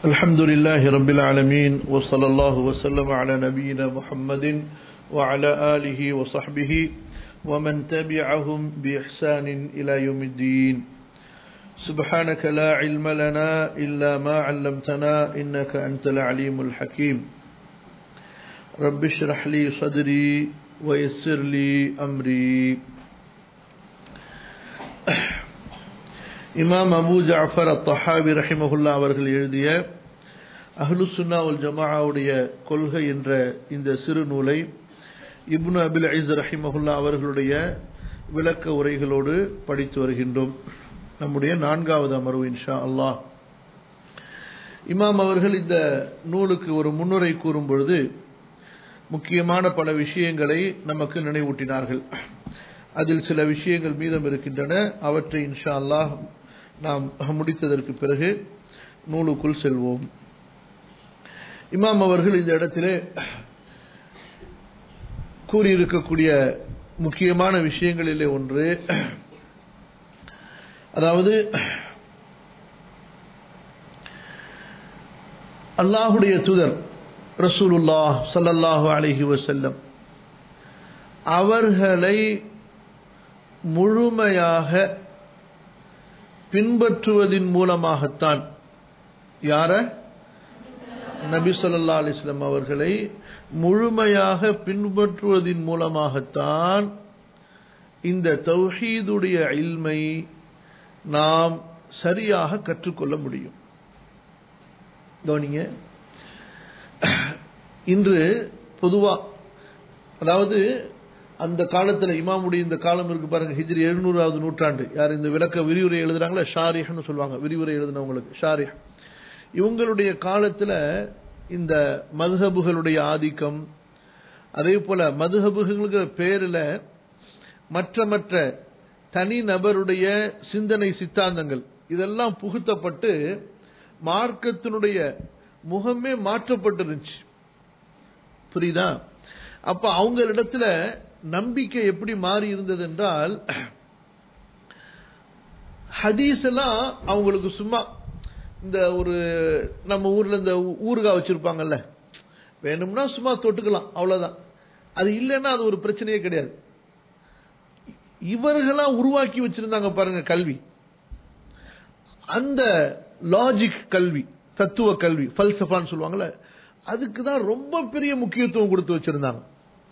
الحمد لله رب العالمين وصلى الله وسلم على نبينا محمد وعلى آله وصحبه ومن تبعهم بإحسان إلى يوم الدين سبحانك لا علم لنا إلا ما علمتنا إنك أنت العليم الحكيم رب اشرح لي صدري ويسر لي أمري இமாம் அபு ஜாஃபர் அத்தஹாபி ரஹிமஹுல்லா அவர்கள் எழுதிய அஹ்லு சுன்னா உல் ஜமாவுடைய கொள்கை என்ற இந்த சிறு நூலை இப்னு அபில் ஐஸ் ரஹிமஹுல்லா அவர்களுடைய விளக்க உரைகளோடு படித்து வருகின்றோம் நம்முடைய நான்காவது அமர்வு இன்ஷா அல்லாஹ் இமாம் அவர்கள் இந்த நூலுக்கு ஒரு முன்னுரை கூறும் பொழுது முக்கியமான பல விஷயங்களை நமக்கு நினைவூட்டினார்கள் அதில் சில விஷயங்கள் மீதம் இருக்கின்றன அவற்றை இன்ஷா அல்லாஹ் நாம் முடித்ததற்கு பிறகு நூலுக்குள் செல்வோம் இமாம் அவர்கள் இந்த இடத்திலே கூறியிருக்கக்கூடிய முக்கியமான விஷயங்களிலே ஒன்று அதாவது அல்லாஹுடைய தூதர் ரசூலுல்லாஹ் சல்லல்லாஹு அலஹி வசல்லம் அவர்களை முழுமையாக பின்பற்றுவதின் மூலமாகத்தான் யார நபி சொல்லா அலிஸ்லாம் அவர்களை முழுமையாக பின்பற்றுவதின் மூலமாகத்தான் இந்த தௌஹீதுடைய இல்மை நாம் சரியாக கற்றுக்கொள்ள முடியும் கவனிங்க இன்று பொதுவா அதாவது அந்த காலத்தில் இமாமுடைய இந்த காலம் இருக்கு பாருங்க ஹிஜ்ரி எழுநூறாவது நூற்றாண்டு யார் இந்த விளக்க விரிவுரை எழுதுறாங்களா ஷாரிஹ்னு சொல்லுவாங்க விரிவுரை எழுதினவங்களுக்கு ஷாரிஹ் இவங்களுடைய காலத்தில் இந்த மதுஹபுகளுடைய ஆதிக்கம் அதே போல மதுஹபுகளுங்கிற பேரில் மற்ற மற்ற தனி நபருடைய சிந்தனை சித்தாந்தங்கள் இதெல்லாம் புகுத்தப்பட்டு மார்க்கத்தினுடைய முகமே மாற்றப்பட்டிருந்துச்சு புரியுதா அப்ப அவங்களிடத்துல நம்பிக்கை எப்படி மாறி இருந்தது என்றால் ஹதீஸ் எல்லாம் அவங்களுக்கு சும்மா இந்த ஒரு நம்ம ஊர்ல இந்த ஊறுகாய் வச்சிருப்பாங்கல்ல வேணும்னா சும்மா தொட்டுக்கலாம் அவ்வளவுதான் அது இல்லைன்னா அது ஒரு பிரச்சனையே கிடையாது இவர்களா உருவாக்கி வச்சிருந்தாங்க பாருங்க கல்வி அந்த லாஜிக் கல்வி தத்துவ கல்வி ஃபல்சஃபான்னு சொல்லுவாங்கல்ல அதுக்கு தான் ரொம்ப பெரிய முக்கியத்துவம் கொடுத்து வச்சிருந்தாங்க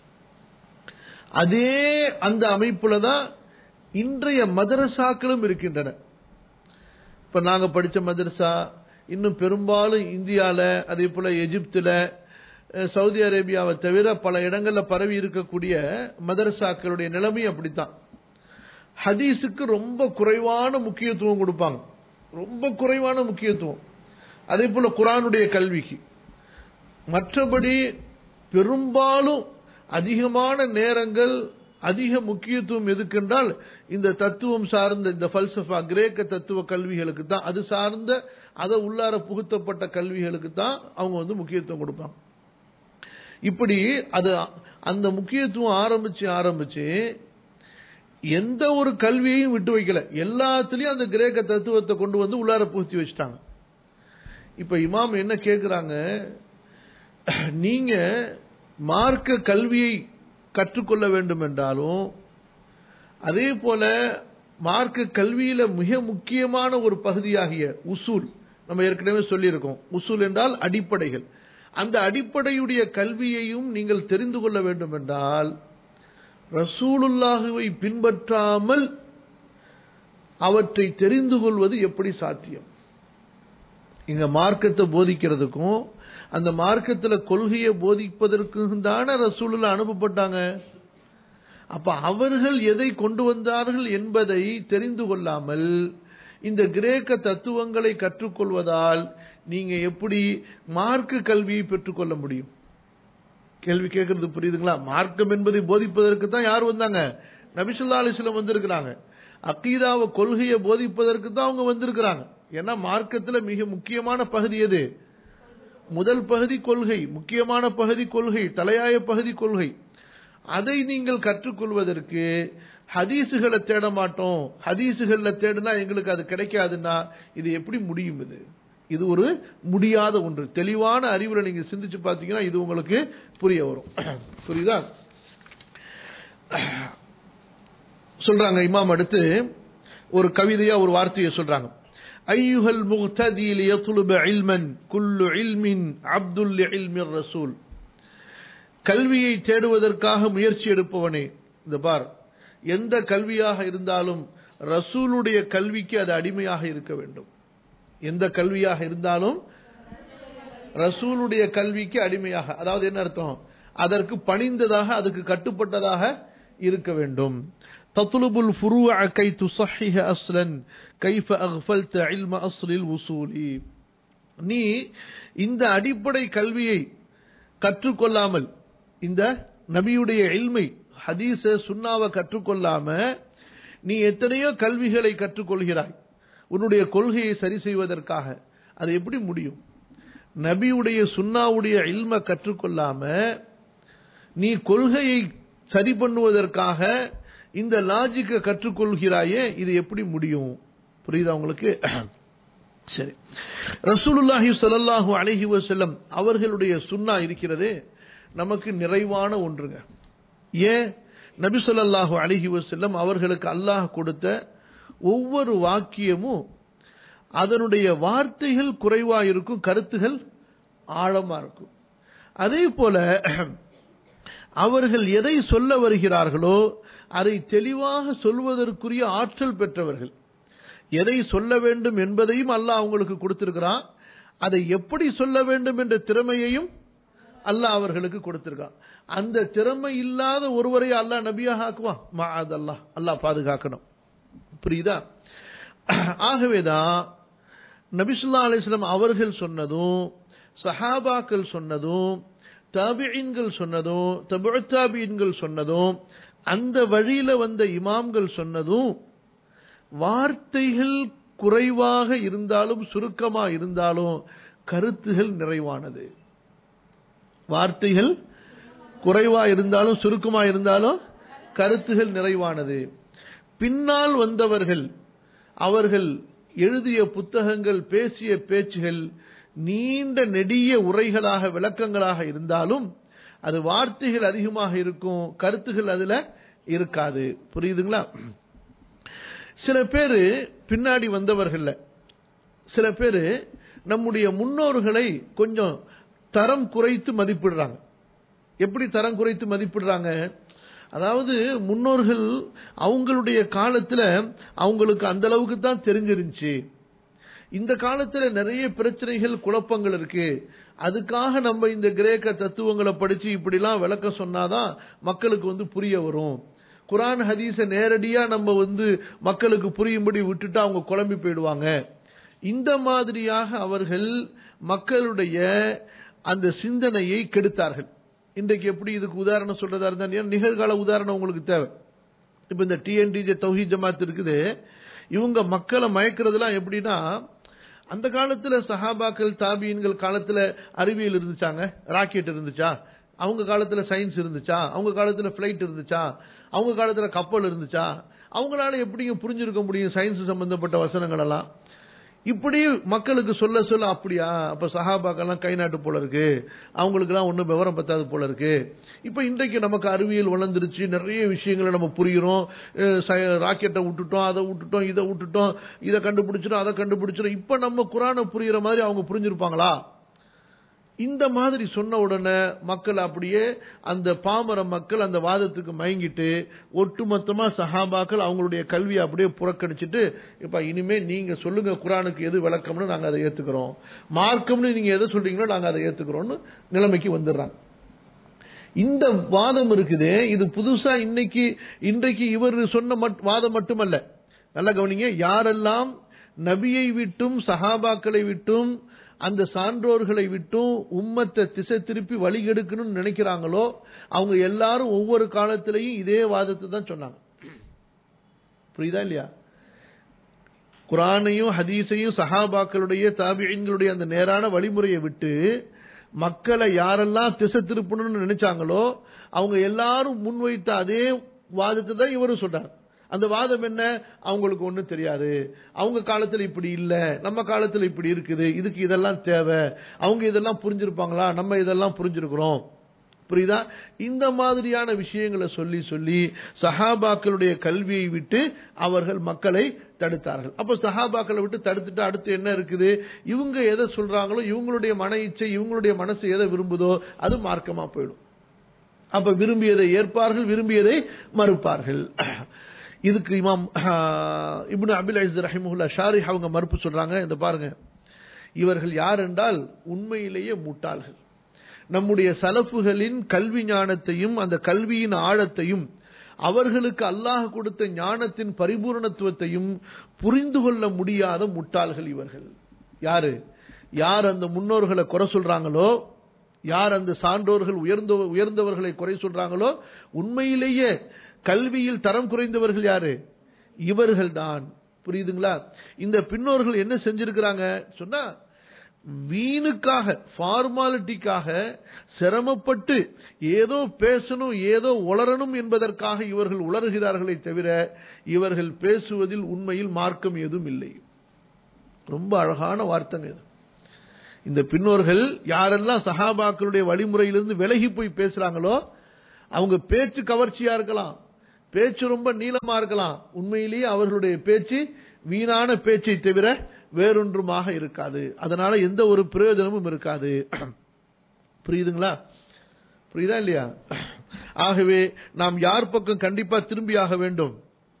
அதே அந்த அமைப்புல தான் இன்றைய மதரசாக்களும் இருக்கின்றன இப்ப நாங்க படிச்ச மதரசா இன்னும் பெரும்பாலும் இந்தியால அதே போல எஜிப்துல சவுதி அரேபியாவை தவிர பல இடங்கள்ல பரவி இருக்கக்கூடிய மதரசாக்களுடைய நிலைமை அப்படித்தான் ஹதீஸுக்கு ரொம்ப குறைவான முக்கியத்துவம் கொடுப்பாங்க ரொம்ப குறைவான முக்கியத்துவம் அதே போல குரானுடைய கல்விக்கு மற்றபடி பெரும்பாலும் அதிகமான நேரங்கள் அதிக முக்கியத்துவம் எதுக்கென்றால் இந்த தத்துவம் சார்ந்த இந்த பல்சஃபா கிரேக்க தத்துவ கல்விகளுக்கு தான் அது சார்ந்த அதை உள்ளார புகுத்தப்பட்ட கல்விகளுக்கு தான் அவங்க வந்து முக்கியத்துவம் கொடுப்பாங்க இப்படி அது அந்த முக்கியத்துவம் ஆரம்பிச்சு ஆரம்பிச்சு எந்த ஒரு கல்வியையும் விட்டு வைக்கல எல்லாத்துலயும் அந்த கிரேக்க தத்துவத்தை கொண்டு வந்து உள்ளார புகுத்தி வச்சுட்டாங்க இப்ப இமாம் என்ன கேட்கிறாங்க நீங்க மார்க்க கல்வியை கற்றுக்கொள்ள வேண்டும் என்றாலும் அதே போல மார்க்க கல்வியில மிக முக்கியமான ஒரு பகுதியாகிய உசூல் நம்ம ஏற்கனவே சொல்லியிருக்கோம் உசூல் என்றால் அடிப்படைகள் அந்த அடிப்படையுடைய கல்வியையும் நீங்கள் தெரிந்து கொள்ள வேண்டும் என்றால் ரசூலுல்லாஹுவை பின்பற்றாமல் அவற்றை தெரிந்து கொள்வது எப்படி சாத்தியம் இங்க மார்க்கத்தை போதிக்கிறதுக்கும் அந்த மார்க்கத்துல கொள்கையை போதிப்பதற்கும் தானே ரசூலுல்லா அனுப்பப்பட்டாங்க அப்ப அவர்கள் எதை கொண்டு வந்தார்கள் என்பதை தெரிந்து கொள்ளாமல் இந்த கிரேக்க தத்துவங்களை கற்றுக்கொள்வதால் நீங்க எப்படி மார்க்க கல்வியை பெற்றுக்கொள்ள முடியும் கேள்வி கேட்கறது புரியுதுங்களா மார்க்கம் என்பதை போதிப்பதற்கு தான் யார் வந்தாங்க நபிசுல்லா அலிஸ்லம் வந்திருக்கிறாங்க அக்கீதாவை கொள்கையை போதிப்பதற்கு தான் அவங்க வந்திருக்கிறாங்க ஏன்னா மார்க்கத்துல மிக முக்கியமான பகுதி எது முதல் பகுதி கொள்கை முக்கியமான பகுதி கொள்கை தலையாய பகுதி கொள்கை அதை நீங்கள் கற்றுக்கொள்வதற்கு ஹதீசுகளை தேட மாட்டோம் ஹதீசுகள்ல தேடினா எங்களுக்கு அது கிடைக்காதுன்னா இது எப்படி முடியும் இது இது ஒரு முடியாத ஒன்று தெளிவான அறிவுல நீங்க சிந்திச்சு பார்த்தீங்கன்னா இது உங்களுக்கு புரிய வரும் புரியுதா சொல்றாங்க இமாம் அடுத்து ஒரு கவிதையா ஒரு வார்த்தையை சொல்றாங்க ஐயுஹல் முஹ்ததி லியத்லுப இல்மன் குல்லு இல்மின் அப்துல் இல்மிர் ரசூல் கல்வியை தேடுவதற்காக முயற்சி எடுப்பவனே இந்த பார் எந்த கல்வியாக இருந்தாலும் ரசூலுடைய கல்விக்கு அது அடிமையாக இருக்க வேண்டும் எந்த கல்வியாக இருந்தாலும் ரசூலுடைய கல்விக்கு அடிமையாக அதாவது என்ன அர்த்தம் அதற்கு பணிந்ததாக அதுக்கு கட்டுப்பட்டதாக இருக்க வேண்டும் تطلب الفروع كي تصحح اصلا كيف اغفلت علم اصل الوصول நீ இந்த அடிப்படை கல்வியை கற்றுக்கொள்ளாமல் இந்த நபியுடைய இல்மை ஹதீஸ சுண்ணாவை கற்றுக்கொள்ளாம நீ எத்தனையோ கல்விகளை கற்றுக்கொள்கிறாய் உன்னுடைய கொள்கையை சரி செய்வதற்காக அது எப்படி முடியும் நபியுடைய சுண்ணாவுடைய இல்ம கற்றுக்கொள்ளாம நீ கொள்கையை சரி பண்ணுவதற்காக இந்த லாஜிக்கை கற்றுக்கொள்கிறாயே இது எப்படி முடியும் புரியுதா உங்களுக்கு சரி ரசூலுல்லாஹி ஸல்லல்லாஹு அலைஹி வஸல்லம் அவர்களுடைய சுன்னா இருக்கிறதே நமக்கு நிறைவான ஒன்றுங்க ஏன் நபி ஸல்லல்லாஹு அலைஹி வஸல்லம் அவர்களுக்கு அல்லாஹ் கொடுத்த ஒவ்வொரு வாக்கியமும் அதனுடைய வார்த்தைகள் குறைவா இருக்கும் கருத்துகள் ஆழமா இருக்கும் அதே போல அவர்கள் எதை சொல்ல வருகிறார்களோ அதை தெளிவாக சொல்வதற்குரிய ஆற்றல் பெற்றவர்கள் எதை சொல்ல வேண்டும் என்பதையும் அல்லாஹ் அவங்களுக்கு கொடுத்திருக்கிறான் அதை எப்படி சொல்ல வேண்டும் என்ற திறமையையும் அல்லாஹ் அவர்களுக்கு கொடுத்திருக்கான் அந்த திறமை இல்லாத ஒருவரை அல்லாஹ் நபியாக ஆக்குவான் மாது அல்லாஹ் அல்லாஹ் பாதுகாக்கணும் புரியுதா ஆகவேதான் நபிசுல்லா அலிஸ்லாம் அவர்கள் சொன்னதும் சஹாபாக்கள் சொன்னதும் தாபியின்கள் சொன்னதும் தபுத்தாபியின்கள் சொன்னதும் அந்த வழியில வந்த இமாம்கள் சொன்னதும் வார்த்தைகள் குறைவாக இருந்தாலும் சுருக்கமா இருந்தாலும் கருத்துகள் நிறைவானது வார்த்தைகள் குறைவா இருந்தாலும் சுருக்கமா இருந்தாலும் கருத்துகள் நிறைவானது பின்னால் வந்தவர்கள் அவர்கள் எழுதிய புத்தகங்கள் பேசிய பேச்சுகள் நீண்ட நெடிய உரைகளாக விளக்கங்களாக இருந்தாலும் அது வார்த்தைகள் அதிகமாக இருக்கும் கருத்துகள் அதுல இருக்காது புரியுதுங்களா சில பேர் பின்னாடி வந்தவர்கள்ல சில பேர் நம்முடைய முன்னோர்களை கொஞ்சம் தரம் குறைத்து மதிப்பிடுறாங்க எப்படி தரம் குறைத்து மதிப்பிடுறாங்க அதாவது முன்னோர்கள் அவங்களுடைய காலத்துல அவங்களுக்கு அந்த அளவுக்கு தான் தெரிஞ்சிருந்துச்சு இந்த காலத்துல நிறைய பிரச்சனைகள் குழப்பங்கள் இருக்கு அதுக்காக நம்ம இந்த கிரேக்க தத்துவங்களை படிச்சு இப்படிலாம் விளக்க சொன்னாதான் மக்களுக்கு வந்து புரிய வரும் குரான் ஹதீஸ நேரடியா நம்ம வந்து மக்களுக்கு புரியும்படி விட்டுட்டு அவங்க குழம்பி போயிடுவாங்க இந்த மாதிரியாக அவர்கள் மக்களுடைய அந்த சிந்தனையை கெடுத்தார்கள் இன்றைக்கு எப்படி இதுக்கு உதாரணம் சொல்றதா இருந்தா நிகழ்கால உதாரணம் உங்களுக்கு தேவை இப்ப இந்த டிஎன்டிஜே தௌஹி ஜமாத் இருக்குது இவங்க மக்களை மயக்கிறதுலாம் எப்படின்னா அந்த காலத்துல சஹாபாக்கள் தாபியன்கள் காலத்துல அறிவியல் இருந்துச்சாங்க ராக்கெட் இருந்துச்சா அவங்க காலத்துல சயின்ஸ் இருந்துச்சா அவங்க காலத்துல பிளைட் இருந்துச்சா அவங்க காலத்துல கப்பல் இருந்துச்சா அவங்களால எப்படிங்க புரிஞ்சிருக்க முடியும் சயின்ஸ் சம்பந்தப்பட்ட வசனங்கள் எல்லாம் இப்படி மக்களுக்கு சொல்ல சொல்ல அப்படியா அப்ப சஹாபாக்கெல்லாம் கை நாட்டு போல இருக்கு அவங்களுக்கெல்லாம் ஒன்றும் விவரம் பத்தாது போல இருக்கு இப்ப இன்றைக்கு நமக்கு அறிவியல் வளர்ந்துருச்சு நிறைய விஷயங்களை நம்ம புரிகிறோம் ராக்கெட்டை விட்டுட்டோம் அதை விட்டுட்டோம் இதை விட்டுட்டோம் இதை கண்டுபிடிச்சிடும் அதை கண்டுபிடிச்சிடும் இப்ப நம்ம குரானை புரியுற மாதிரி அவங்க புரிஞ்சிருப்பாங்களா இந்த மாதிரி சொன்ன உடனே மக்கள் அப்படியே அந்த பாமர மக்கள் அந்த வாதத்துக்கு மயங்கிட்டு ஒட்டுமொத்தமா சஹாபாக்கள் அவங்களுடைய கல்வியை அப்படியே புறக்கணிச்சிட்டு இப்ப இனிமே நீங்க சொல்லுங்க குரானுக்கு எது விளக்கம்னு நாங்க அதை ஏத்துக்கிறோம் மார்க்கம்னு நீங்க எதை சொல்றீங்களோ நாங்க அதை ஏத்துக்கிறோம்னு நிலைமைக்கு வந்துடுறாங்க இந்த வாதம் இருக்குதே இது புதுசா இன்னைக்கு இன்றைக்கு இவர் சொன்ன வாதம் மட்டுமல்ல நல்லா கவனிங்க யாரெல்லாம் நபியை விட்டும் சஹாபாக்களை விட்டும் அந்த சான்றோர்களை விட்டும் உம்மத்தை திசை திருப்பி வழி எடுக்கணும்னு நினைக்கிறாங்களோ அவங்க எல்லாரும் ஒவ்வொரு காலத்திலையும் இதே வாதத்தை தான் சொன்னாங்க புரியுதா இல்லையா குரானையும் ஹதீஸையும் சஹாபாக்களுடைய தாபியன்களுடைய அந்த நேரான வழிமுறையை விட்டு மக்களை யாரெல்லாம் திசை திருப்பணும்னு நினைச்சாங்களோ அவங்க எல்லாரும் முன்வைத்த அதே வாதத்தை தான் இவரும் சொன்னார் அந்த வாதம் என்ன அவங்களுக்கு ஒன்றும் தெரியாது அவங்க காலத்தில் இப்படி இல்லை நம்ம காலத்தில் இப்படி இருக்குது இதுக்கு இதெல்லாம் தேவை அவங்க இதெல்லாம் புரிஞ்சிருப்பாங்களா நம்ம இதெல்லாம் புரிஞ்சிருக்கிறோம் புரியுதா இந்த மாதிரியான விஷயங்களை சொல்லி சொல்லி சஹாபாக்களுடைய கல்வியை விட்டு அவர்கள் மக்களை தடுத்தார்கள் அப்ப சஹாபாக்களை விட்டு தடுத்துட்டு அடுத்து என்ன இருக்குது இவங்க எதை சொல்றாங்களோ இவங்களுடைய மன இச்சை இவங்களுடைய மனசு எதை விரும்புதோ அது மார்க்கமா போயிடும் அப்ப விரும்பியதை ஏற்பார்கள் விரும்பியதை மறுப்பார்கள் இதுக்கு இமாம் இப்னு அபில் அஜித் ரஹிமுல்லா ஷாரி அவங்க மறுப்பு சொல்றாங்க இந்த பாருங்க இவர்கள் யார் என்றால் உண்மையிலேயே முட்டாள்கள் நம்முடைய சலப்புகளின் கல்வி ஞானத்தையும் அந்த கல்வியின் ஆழத்தையும் அவர்களுக்கு அல்லாஹ் கொடுத்த ஞானத்தின் பரிபூர்ணத்துவத்தையும் புரிந்து கொள்ள முடியாத முட்டாள்கள் இவர்கள் யாரு யார் அந்த முன்னோர்களை குறை சொல்றாங்களோ யார் அந்த சான்றோர்கள் உயர்ந்த உயர்ந்தவர்களை குறை சொல்றாங்களோ உண்மையிலேயே கல்வியில் தரம் குறைந்தவர்கள் யாரு இவர்கள் தான் புரியுதுங்களா இந்த பின்னோர்கள் என்ன செஞ்சிருக்கிறாங்க சொன்னா வீணுக்காக ஃபார்மாலிட்டிக்காக சிரமப்பட்டு ஏதோ பேசணும் ஏதோ உளரணும் என்பதற்காக இவர்கள் உளறுகிறார்களே தவிர இவர்கள் பேசுவதில் உண்மையில் மார்க்கம் எதுவும் இல்லை ரொம்ப அழகான வார்த்தைங்க இது இந்த பின்னோர்கள் யாரெல்லாம் சஹாபாக்களுடைய வழிமுறையிலிருந்து விலகி போய் பேசுறாங்களோ அவங்க பேச்சு கவர்ச்சியா இருக்கலாம் பேச்சு ரொம்ப நீளமா இருக்கலாம் உண்மையிலேயே அவர்களுடைய பேச்சு வீணான பேச்சை தவிர வேறொன்றுமாக இருக்காது அதனால எந்த ஒரு பிரயோஜனமும் இருக்காது புரியுதுங்களா புரியுதா இல்லையா ஆகவே நாம் யார் பக்கம் கண்டிப்பா திரும்பியாக வேண்டும்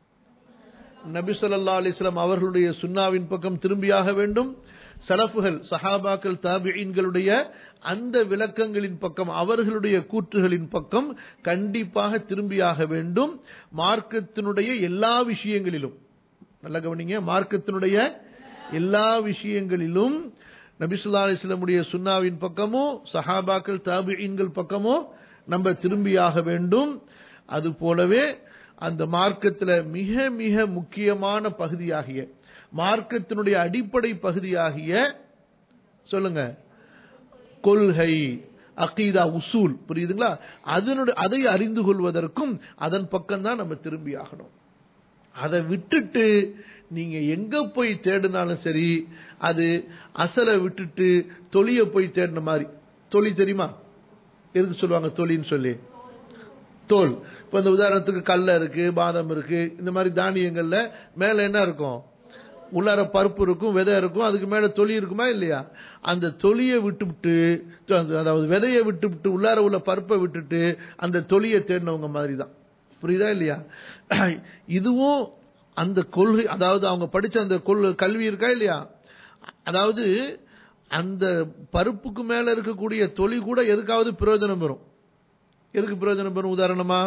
நபி சொல்லா அலிஸ்லாம் அவர்களுடைய சுன்னாவின் பக்கம் திரும்பியாக வேண்டும் சலஃபுகள் சஹாபாக்கள் தாபியின்களுடைய அந்த விளக்கங்களின் பக்கம் அவர்களுடைய கூற்றுகளின் பக்கம் கண்டிப்பாக திரும்பியாக வேண்டும் மார்க்கத்தினுடைய எல்லா விஷயங்களிலும் நல்ல கவனிங்க மார்க்கத்தினுடைய எல்லா விஷயங்களிலும் நபிசுல்லா அலிஸ்லமுடைய சுன்னாவின் பக்கமோ சஹாபாக்கள் தாபியின்கள் பக்கமோ நம்ம திரும்பியாக வேண்டும் அது போலவே அந்த மார்க்கத்தில் மிக மிக முக்கியமான பகுதியாகிய மார்க்கத்தினுடைய அடிப்படை பகுதியாகிய சொல்லுங்க கொள்கை அகீதா உசூல் புரியுதுங்களா அதனுடைய அதை அறிந்து கொள்வதற்கும் அதன் பக்கம் தான் நம்ம திரும்பி ஆகணும் அதை விட்டுட்டு நீங்க எங்க போய் தேடினாலும் சரி அது அசலை விட்டுட்டு தொழிய போய் தேடின மாதிரி தொழி தெரியுமா எதுக்கு சொல்லுவாங்க தொழின்னு சொல்லி தோல் இப்ப இந்த உதாரணத்துக்கு கடல இருக்கு பாதம் இருக்கு இந்த மாதிரி தானியங்கள்ல மேல என்ன இருக்கும் உள்ளார பருப்பு இருக்கும் விதை இருக்கும் அதுக்கு மேல தொலி இருக்குமா இல்லையா அந்த தொலியை விட்டுவிட்டு அதாவது விதையை விட்டுவிட்டு உள்ளார உள்ள பருப்பை விட்டுட்டு அந்த தொலியை தேடினவங்க மாதிரி தான் புரியுதா இல்லையா இதுவும் அந்த கொள்கை அதாவது அவங்க படிச்ச அந்த கொள் கல்வி இருக்கா இல்லையா அதாவது அந்த பருப்புக்கு மேல இருக்கக்கூடிய தொலி கூட எதுக்காவது பிரயோஜனம் பெறும் எதுக்கு பிரயோஜனம் பெறும் உதாரணமா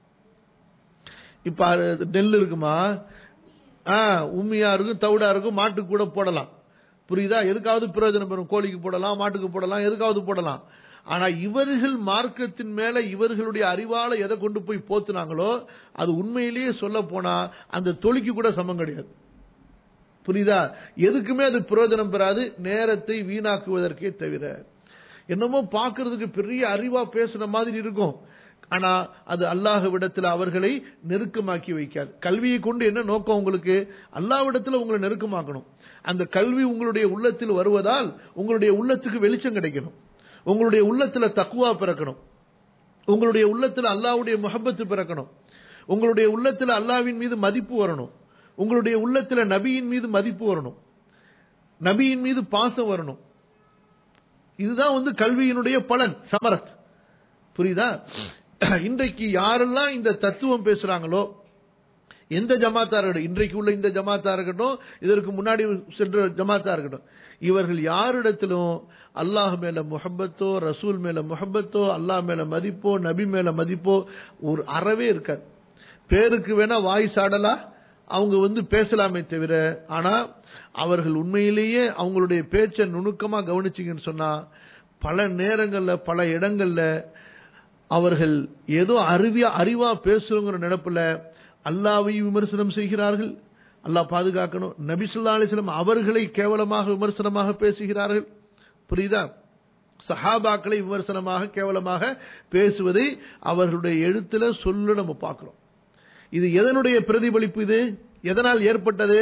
இப்ப நெல் இருக்குமா உண்மையா இருக்கும் தவிடா இருக்கும் மாட்டுக்கு கூட போடலாம் புரியுதா எதுக்காவது பிரயோஜனம் பெறும் கோழிக்கு போடலாம் மாட்டுக்கு போடலாம் எதுக்காவது போடலாம் ஆனா இவர்கள் மார்க்கத்தின் மேல இவர்களுடைய அறிவால எதை கொண்டு போய் போத்துனாங்களோ அது உண்மையிலேயே சொல்ல போனா அந்த தொழிக்கு கூட சமம் கிடையாது புரியுதா எதுக்குமே அது பிரயோஜனம் பெறாது நேரத்தை வீணாக்குவதற்கே தவிர என்னமோ பார்க்கறதுக்கு பெரிய அறிவா பேசுன மாதிரி இருக்கும் ஆனா அது அல்லாஹ்விடத்தில் அவர்களை நெருக்கமாக்கி வைக்காது கல்வியை கொண்டு என்ன நோக்கம் உங்களுக்கு அல்லாஹ்விடத்தில் உங்களை நெருக்கமாக்கணும் அந்த கல்வி உங்களுடைய உள்ளத்தில் வருவதால் உங்களுடைய உள்ளத்துக்கு வெளிச்சம் கிடைக்கணும் உங்களுடைய உள்ளத்துல தக்குவா பிறக்கணும் உங்களுடைய உள்ளத்துல அல்லாவுடைய முகப்பத்து பிறக்கணும் உங்களுடைய உள்ளத்துல அல்லாவின் மீது மதிப்பு வரணும் உங்களுடைய உள்ளத்துல நபியின் மீது மதிப்பு வரணும் நபியின் மீது பாசம் வரணும் இதுதான் வந்து கல்வியினுடைய பலன் சமரத் புரியுதா இன்றைக்கு யாரெல்லாம் இந்த தத்துவம் பேசுறாங்களோ எந்த ஜமாத்தா இருக்கட்டும் இன்றைக்கு உள்ள இந்த ஜமாத்தா இருக்கட்டும் இதற்கு முன்னாடி சென்ற ஜமாத்தா இருக்கட்டும் இவர்கள் யாரிடத்திலும் அல்லாஹ் மேல முஹப்பத்தோ ரசூல் மேல முஹப்பத்தோ அல்லாஹ் மேல மதிப்போ நபி மேல மதிப்போ ஒரு அறவே இருக்காது பேருக்கு வேணா வாய் சாடலா அவங்க வந்து பேசலாமே தவிர ஆனா அவர்கள் உண்மையிலேயே அவங்களுடைய பேச்சை நுணுக்கமா கவனிச்சிங்கன்னு சொன்னா பல நேரங்கள்ல பல இடங்கள்ல அவர்கள் ஏதோ அறிவியா அறிவா பேசுறோங்கிற நினைப்புல அல்லாவையும் விமர்சனம் செய்கிறார்கள் அல்லாஹ் பாதுகாக்கணும் நபிசுல்லா அலிஸ்லம் அவர்களை கேவலமாக விமர்சனமாக பேசுகிறார்கள் புரியுதா சஹாபாக்களை விமர்சனமாக கேவலமாக பேசுவதை அவர்களுடைய எழுத்துல சொல்ல நம்ம பார்க்கிறோம் இது எதனுடைய பிரதிபலிப்பு இது எதனால் ஏற்பட்டது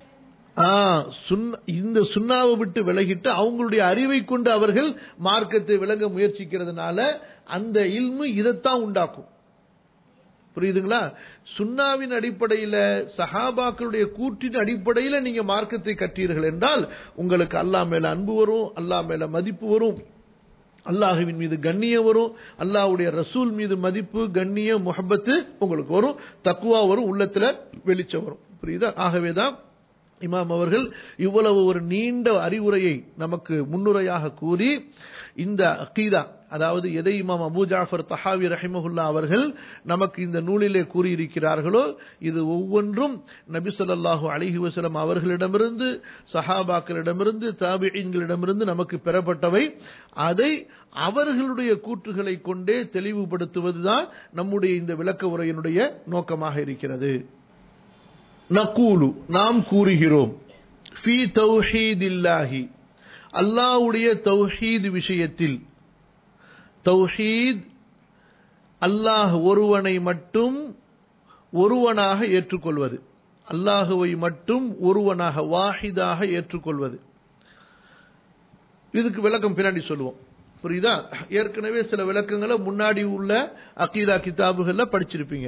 இந்த சுண்ணாவை விட்டு விலகிட்டு அவங்களுடைய அறிவை கொண்டு அவர்கள் மார்க்கத்தை விளங்க முயற்சிக்கிறதுனால அந்த இல்மு இதைத்தான் உண்டாக்கும் புரியுதுங்களா சுண்ணாவின் அடிப்படையில் சஹாபாக்களுடைய கூற்றின் அடிப்படையில் நீங்க மார்க்கத்தை கற்றீர்கள் என்றால் உங்களுக்கு அல்லா மேல அன்பு வரும் அல்லா மேல மதிப்பு வரும் அல்லாஹுவின் மீது கண்ணியம் வரும் அல்லாஹுடைய ரசூல் மீது மதிப்பு கண்ணியம் முகப்பத்து உங்களுக்கு வரும் தக்குவா வரும் உள்ளத்துல வெளிச்சம் வரும் புரியுதா ஆகவேதான் இமாம் அவர்கள் இவ்வளவு ஒரு நீண்ட அறிவுரையை நமக்கு முன்னுரையாக கூறி இந்த அகீதா அதாவது எதை இமாம் அபு ஜாஃபர் தஹாவி ரஹிமகுல்லா அவர்கள் நமக்கு இந்த நூலிலே கூறியிருக்கிறார்களோ இது ஒவ்வொன்றும் நபி சொல்லாஹு அலிஹி வசலம் அவர்களிடமிருந்து சஹாபாக்களிடமிருந்து தாபிகளிடமிருந்து நமக்கு பெறப்பட்டவை அதை அவர்களுடைய கூற்றுகளை கொண்டே தெளிவுபடுத்துவதுதான் நம்முடைய இந்த விளக்க உரையினுடைய நோக்கமாக இருக்கிறது நக்கூலு நாம் கூறுகிறோம் ஃபி தௌஹீதில்லாஹி அல்லாஹ்வுடைய தௌஹீத் விஷயத்தில் தௌஹீத் அல்லாஹ் ஒருவனை மட்டும் ஒருவனாக ஏற்றுக்கொள்வது அல்லாஹுவை மட்டும் ஒருவனாக வாஹிதாக ஏற்றுக்கொள்வது இதுக்கு விளக்கம் பின்னாடி சொல்லுவோம் புரியுதா ஏற்கனவே சில விளக்கங்களை முன்னாடி உள்ள அகீதா கிதாபுகள்ல படிச்சிருப்பீங்க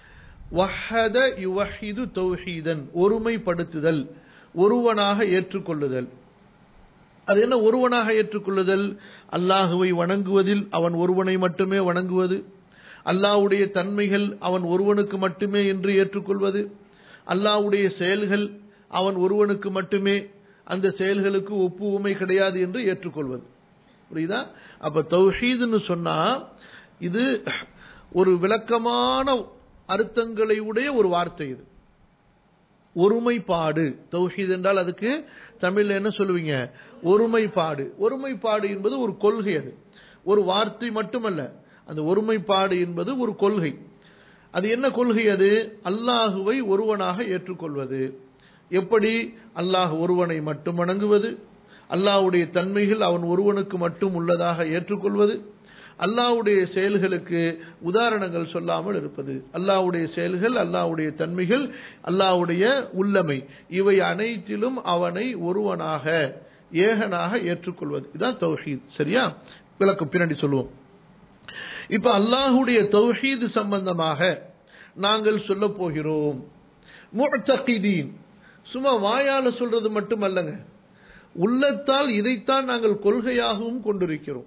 வஹத யுவஹிது தௌஹீதன் ஒருமைப்படுத்துதல் ஒருவனாக ஏற்றுக்கொள்ளுதல் அது என்ன ஒருவனாக ஏற்றுக்கொள்ளுதல் அல்லாஹுவை வணங்குவதில் அவன் ஒருவனை மட்டுமே வணங்குவது அல்லாஹ்வுடைய தன்மைகள் அவன் ஒருவனுக்கு மட்டுமே என்று ஏற்றுக்கொள்வது அல்லாஹ்வுடைய செயல்கள் அவன் ஒருவனுக்கு மட்டுமே அந்த செயல்களுக்கு ஒப்புவமை கிடையாது என்று ஏற்றுக்கொள்வது புரியுதா அப்ப தௌஹீதுன்னு சொன்னா இது ஒரு விளக்கமான அர்த்தங்களை உடைய ஒரு வார்த்தை இது ஒருமைப்பாடு தௌஹீத் என்றால் அதுக்கு தமிழ்ல என்ன சொல்லுவீங்க ஒருமைப்பாடு ஒருமைப்பாடு என்பது ஒரு கொள்கை அது ஒரு வார்த்தை மட்டுமல்ல அந்த ஒருமைப்பாடு என்பது ஒரு கொள்கை அது என்ன கொள்கை அது அல்லாஹுவை ஒருவனாக ஏற்றுக்கொள்வது எப்படி அல்லாஹ் ஒருவனை மட்டும் வணங்குவது அல்லாஹுடைய தன்மைகள் அவன் ஒருவனுக்கு மட்டும் உள்ளதாக ஏற்றுக்கொள்வது அல்லாவுடைய செயல்களுக்கு உதாரணங்கள் சொல்லாமல் இருப்பது அல்லாவுடைய செயல்கள் அல்லாவுடைய தன்மைகள் அல்லாவுடைய உள்ளமை இவை அனைத்திலும் அவனை ஒருவனாக ஏகனாக ஏற்றுக்கொள்வது இதான் தௌஹீத் சரியா விளக்கம் பின்னாடி சொல்லுவோம் இப்ப அல்லாஹுடைய தௌஹீது சம்பந்தமாக நாங்கள் சொல்ல போகிறோம் முத்தகிதீன் சும்மா வாயால சொல்றது மட்டுமல்லங்க உள்ளத்தால் இதைத்தான் நாங்கள் கொள்கையாகவும் கொண்டிருக்கிறோம்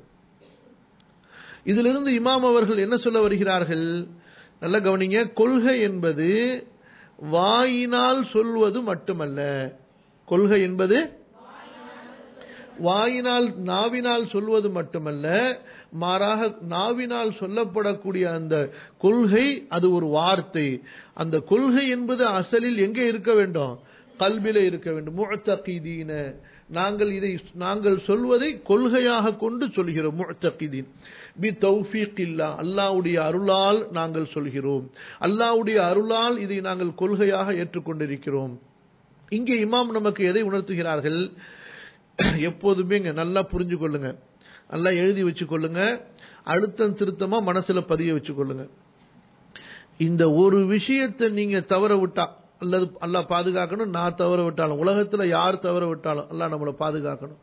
இதிலிருந்து இமாம் அவர்கள் என்ன சொல்ல வருகிறார்கள் நல்ல கவனிங்க கொள்கை என்பது வாயினால் சொல்வது மட்டுமல்ல கொள்கை என்பது வாயினால் நாவினால் சொல்வது மட்டுமல்ல மாறாக நாவினால் சொல்லப்படக்கூடிய அந்த கொள்கை அது ஒரு வார்த்தை அந்த கொள்கை என்பது அசலில் எங்கே இருக்க வேண்டும் கல்வில இருக்க வேண்டும் முத்தகீதீன நாங்கள் இதை நாங்கள் சொல்வதை கொள்கையாக கொண்டு சொல்கிறோம் முத்தகீதீன் பி தௌஃபீக் இல்லா அல்லாவுடைய அருளால் நாங்கள் சொல்கிறோம் அல்லாவுடைய அருளால் இதை நாங்கள் கொள்கையாக ஏற்றுக்கொண்டிருக்கிறோம் இங்கே இமாம் நமக்கு எதை உணர்த்துகிறார்கள் எப்போதுமே இங்க நல்லா புரிஞ்சு கொள்ளுங்க நல்லா எழுதி வச்சு கொள்ளுங்க அழுத்தம் திருத்தமா மனசுல பதிய வச்சு கொள்ளுங்க இந்த ஒரு விஷயத்தை நீங்க தவற விட்டா அல்லது அல்லா பாதுகாக்கணும் நான் தவற விட்டாலும் உலகத்துல யார் தவற விட்டாலும் அல்லா நம்மளை பாதுகாக்கணும்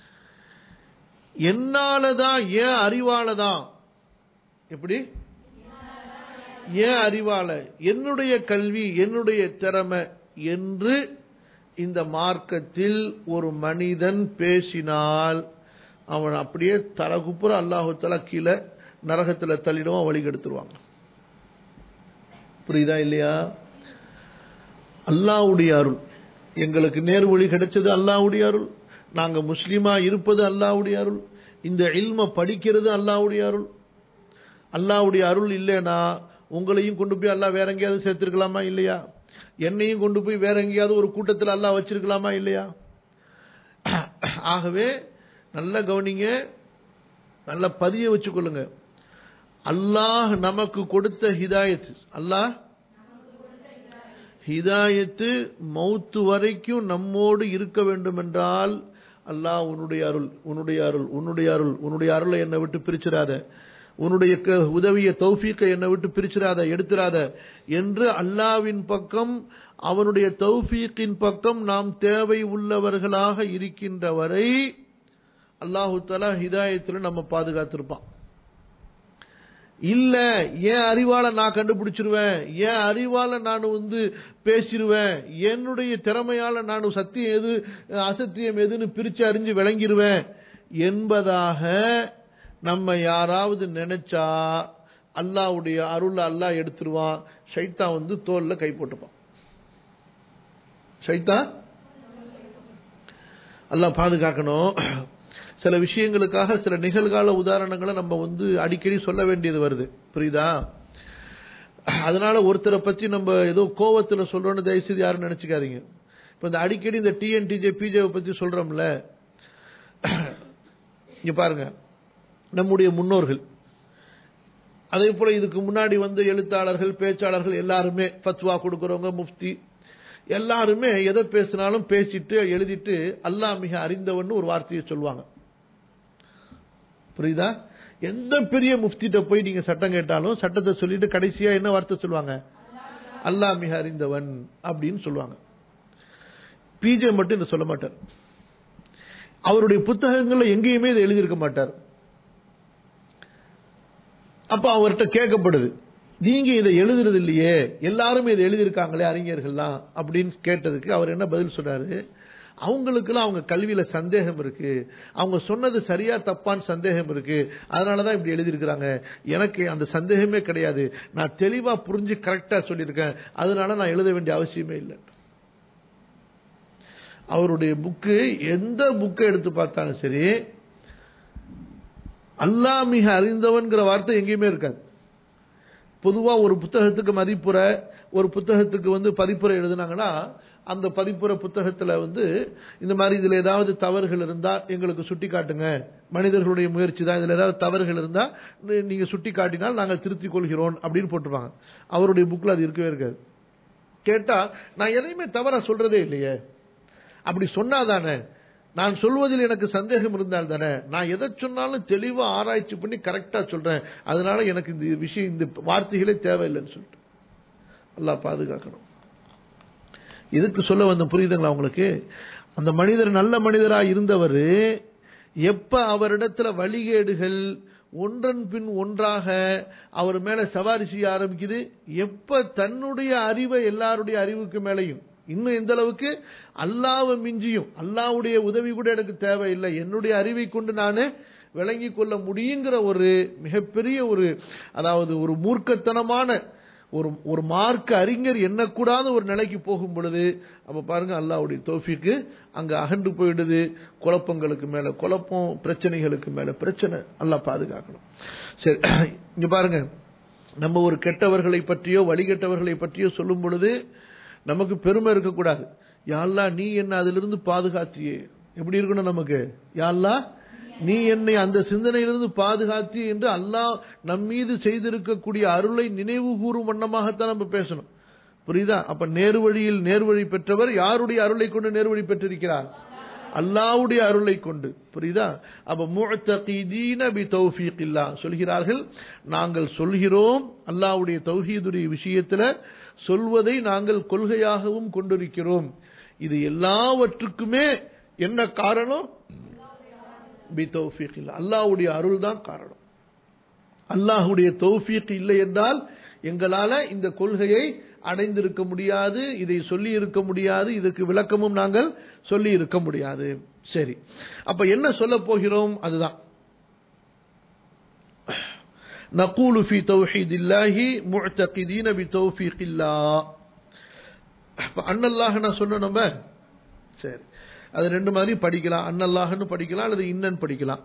என்னாலதான் ஏன் அறிவாலதான் எப்படி ஏன் அறிவால என்னுடைய கல்வி என்னுடைய திறமை என்று இந்த மார்க்கத்தில் ஒரு மனிதன் பேசினால் அவன் அப்படியே தலகுப்புற அல்லாஹு தலா கீழே நரகத்தில் தள்ளிடுவான் வழி கெடுத்துருவாங்க புரியுதா இல்லையா அல்லாவுடைய அருள் எங்களுக்கு நேர் வழி கிடைச்சது அல்லாவுடைய அருள் நாங்க முஸ்லீமா இருப்பது அல்லாவுடைய அருள் இந்த இல்ம படிக்கிறது அல்லாவுடைய அருள் அல்லாவுடைய அருள் இல்லைன்னா உங்களையும் கொண்டு போய் அல்லா வேற எங்கேயாவது சேர்த்திருக்கலாமா இல்லையா என்னையும் கொண்டு போய் வேற எங்கேயாவது ஒரு கூட்டத்தில் அல்லா வச்சிருக்கலாமா இல்லையா ஆகவே நல்ல கவனிங்க நல்ல பதிய வச்சுக்கொள்ளுங்க அல்லாஹ் நமக்கு கொடுத்த ஹிதாயத் அல்லாஹ் ஹிதாயத்து மௌத்து வரைக்கும் நம்மோடு இருக்க வேண்டும் என்றால் அல்லாஹ் உன்னுடைய அருள் உன்னுடைய அருள் உன்னுடைய அருள் உன்னுடைய அருளை என்னை விட்டு பிரிச்சிடாத உன்னுடைய க- உதவிய தௌஃபீக்கை என்னை விட்டு பிரிச்சிடாத எடுத்துடாத என்று அல்லாவின் பக்கம் அவனுடைய தௌஃபீக்கின் பக்கம் நாம் தேவை உள்ளவர்களாக இருக்கின்ற வரை அல்லாஹு தஆலா ஹிதாயத்தில் நம்ம பாதுகாத்திருப்பான் இல்ல என் அறிவால நான் கண்டுபிடிச்சிருவேன் என் அறிவால நான் வந்து பேசிடுவேன் என்னுடைய திறமையால நான் சத்தியம் எது அசத்தியம் எதுன்னு பிரிச்சு அறிஞ்சு விளங்கிடுவேன் என்பதாக நம்ம யாராவது நினைச்சா அல்லாஹ்வுடைய அருளை அல்லாஹ் எடுத்துருவான் ஷைத்தான் வந்து தோல்ல கை போட்டுப்பான் ஷைத்தான் அல்லாஹ் பாதுகாக்கணும் சில விஷயங்களுக்காக சில நிகழ்கால உதாரணங்களை நம்ம வந்து அடிக்கடி சொல்ல வேண்டியது வருது புரியுதா அதனால ஒருத்தரை பத்தி நம்ம ஏதோ கோவத்துல சொல்றோம்னு தயவுசெய்து யாரும் நினைச்சுக்காதீங்க இப்ப இந்த அடிக்கடி இந்த டிஎன்டிஜே பிஜேவை பத்தி சொல்றோம்ல இங்க பாருங்க நம்முடைய முன்னோர்கள் அதே போல இதுக்கு முன்னாடி வந்து எழுத்தாளர்கள் பேச்சாளர்கள் எல்லாருமே ஃபத்வா கொடுக்கறவங்க முஃப்தி எல்லாருமே எதை பேசினாலும் பேசிட்டு எழுதிட்டு அல்லாஹ் மிக அறிந்தவன்னு ஒரு வார்த்தையை சொல்லுவாங்க புரியுதா எந்த பெரிய முஃப்திட்ட போய் நீங்க சட்டம் கேட்டாலும் சட்டத்தை சொல்லிட்டு கடைசியா என்ன வார்த்தை சொல்லுவாங்க அல்லாஹ் மிக அறிந்தவன் அப்படின்னு சொல்லுவாங்க பிஜே மட்டும் இதை சொல்ல மாட்டார் அவருடைய புத்தகங்கள்ல எங்கேயுமே இதை எழுதியிருக்க மாட்டார் அப்ப அவர்கிட்ட கேட்கப்படுது நீங்க இதை எழுதுறது இல்லையே எல்லாரும் இதை எழுதியிருக்காங்களே அறிஞர்கள்லாம் அப்படின்னு கேட்டதுக்கு அவர் என்ன பதில் சொன்னாரு அவங்களுக்குலாம் அவங்க கல்வியில சந்தேகம் இருக்கு அவங்க சொன்னது சரியா தப்பான்னு சந்தேகம் இருக்கு அதனாலதான் இப்படி எழுதியிருக்கிறாங்க எனக்கு அந்த சந்தேகமே கிடையாது நான் தெளிவா புரிஞ்சு கரெக்டா சொல்லியிருக்கேன் அதனால நான் எழுத வேண்டிய அவசியமே இல்லை அவருடைய புக்கு எந்த புக்கை எடுத்து பார்த்தாலும் சரி அல்லாஹ் மிக அறிந்தவன்கிற வார்த்தை எங்கேயுமே இருக்காது பொதுவா ஒரு புத்தகத்துக்கு மதிப்புரை ஒரு புத்தகத்துக்கு வந்து பதிப்புரை எழுதுனாங்கன்னா அந்த பதிப்புரை புத்தகத்துல வந்து இந்த மாதிரி இதுல ஏதாவது தவறுகள் இருந்தா எங்களுக்கு சுட்டி காட்டுங்க மனிதர்களுடைய முயற்சி தான் இதுல ஏதாவது தவறுகள் இருந்தா நீ- நீங்க சுட்டி காட்டினால் நாங்கள் திருத்திக் கொள்கிறோம் அப்படின்னு போட்டிருப்பாங்க அவருடைய புக்ல அது இருக்கவே இருக்காது கேட்டா நான் எதையுமே தவறா சொல்றதே இல்லையே அப்படி சொன்னாதானே நான் சொல்வதில் எனக்கு சந்தேகம் இருந்தால் தானே நான் எதை சொன்னாலும் தெளிவா ஆராய்ச்சி பண்ணி கரெக்டா சொல்றேன் அதனால எனக்கு இந்த விஷயம் இந்த வார்த்தைகளே தேவையில்லைன்னு சொல்லிட்டு அல்லாஹ் பாதுகாக்கணும் எதுக்கு சொல்ல வந்த புரியுதுங்களா உங்களுக்கு அந்த மனிதர் நல்ல மனிதரா இருந்தவர் எப்ப அவரிடத்துல வழிகேடுகள் ஒன்றன் பின் ஒன்றாக அவர் மேல சவாரி செய்ய ஆரம்பிக்குது எப்ப தன்னுடைய அறிவை எல்லாருடைய அறிவுக்கு மேலையும் இன்னும் எந்த அளவுக்கு அல்லாவை மிஞ்சியும் அல்லாவுடைய உதவி கூட எனக்கு தேவையில்லை என்னுடைய அறிவை கொண்டு நான் விளங்கி கொள்ள முடியுங்கிற ஒரு மிகப்பெரிய ஒரு அதாவது ஒரு மூர்க்கத்தனமான ஒரு ஒரு மார்க்க அறிஞர் எண்ணக்கூடாத ஒரு நிலைக்கு போகும் பொழுது அப்ப பாருங்க அல்லாஹ்வுடைய தோஃபிக்கு அங்க அகன்று போயிடுது குழப்பங்களுக்கு மேல குழப்பம் பிரச்சனைகளுக்கு மேல பிரச்சனை அல்லாஹ் பாதுகாக்கணும் சரி இங்க பாருங்க நம்ம ஒரு கெட்டவர்களை பற்றியோ வழிகெட்டவர்களை பற்றியோ சொல்லும் பொழுது நமக்கு பெருமை இருக்கக்கூடாது யாழ்லா நீ என்ன அதிலிருந்து பாதுகாத்தியே எப்படி இருக்கணும் நமக்கு யாழ்லா நீ என்னை அந்த சிந்தனையிலிருந்து பாதுகாத்தி என்று அல்லாஹ் நம் மீது செய்திருக்கக்கூடிய அருளை நினைவு கூறும் வண்ணமாகத்தான் நம்ம பேசணும் புரியுதா அப்ப நேர்வழியில் நேர்வழி பெற்றவர் யாருடைய அருளை கொண்டு நேர்வழி பெற்றிருக்கிறார் அல்லாவுடைய அருளை கொண்டு புரியுதா அப்ப முஅத்தகீதீன பி தௌஃபீகில்லா சொல்கிறார்கள் நாங்கள் சொல்கிறோம் அல்லாவுடைய தௌஹீதுடைய விஷயத்துல சொல்வதை நாங்கள் கொள்கையாகவும் கொண்டிருக்கிறோம் இது எல்லாவற்றுக்குமே என்ன காரணம் பி தௌஃபீகில்லா அல்லாஹ்வுடைய அருள் தான் காரணம் அல்லாஹ்வுடைய தௌஃபீக் இல்லை என்றால் எங்களால இந்த கொள்கையை அடைந்திருக்க முடியாது இதை சொல்லி இருக்க முடியாது இதுக்கு விளக்கமும் நாங்கள் சொல்லி இருக்க முடியாது சரி அப்ப என்ன சொல்ல போகிறோம் அதுதான் نقول في توحيد الله معتقدين بتوفيق الله அன்னல்லாஹ் நான் சொன்ன நம்ம சரி அது ரெண்டு மாதிரி படிக்கலாம் அன்னல்லாஹ்னு படிக்கலாம் அல்லது இன்னன் படிக்கலாம்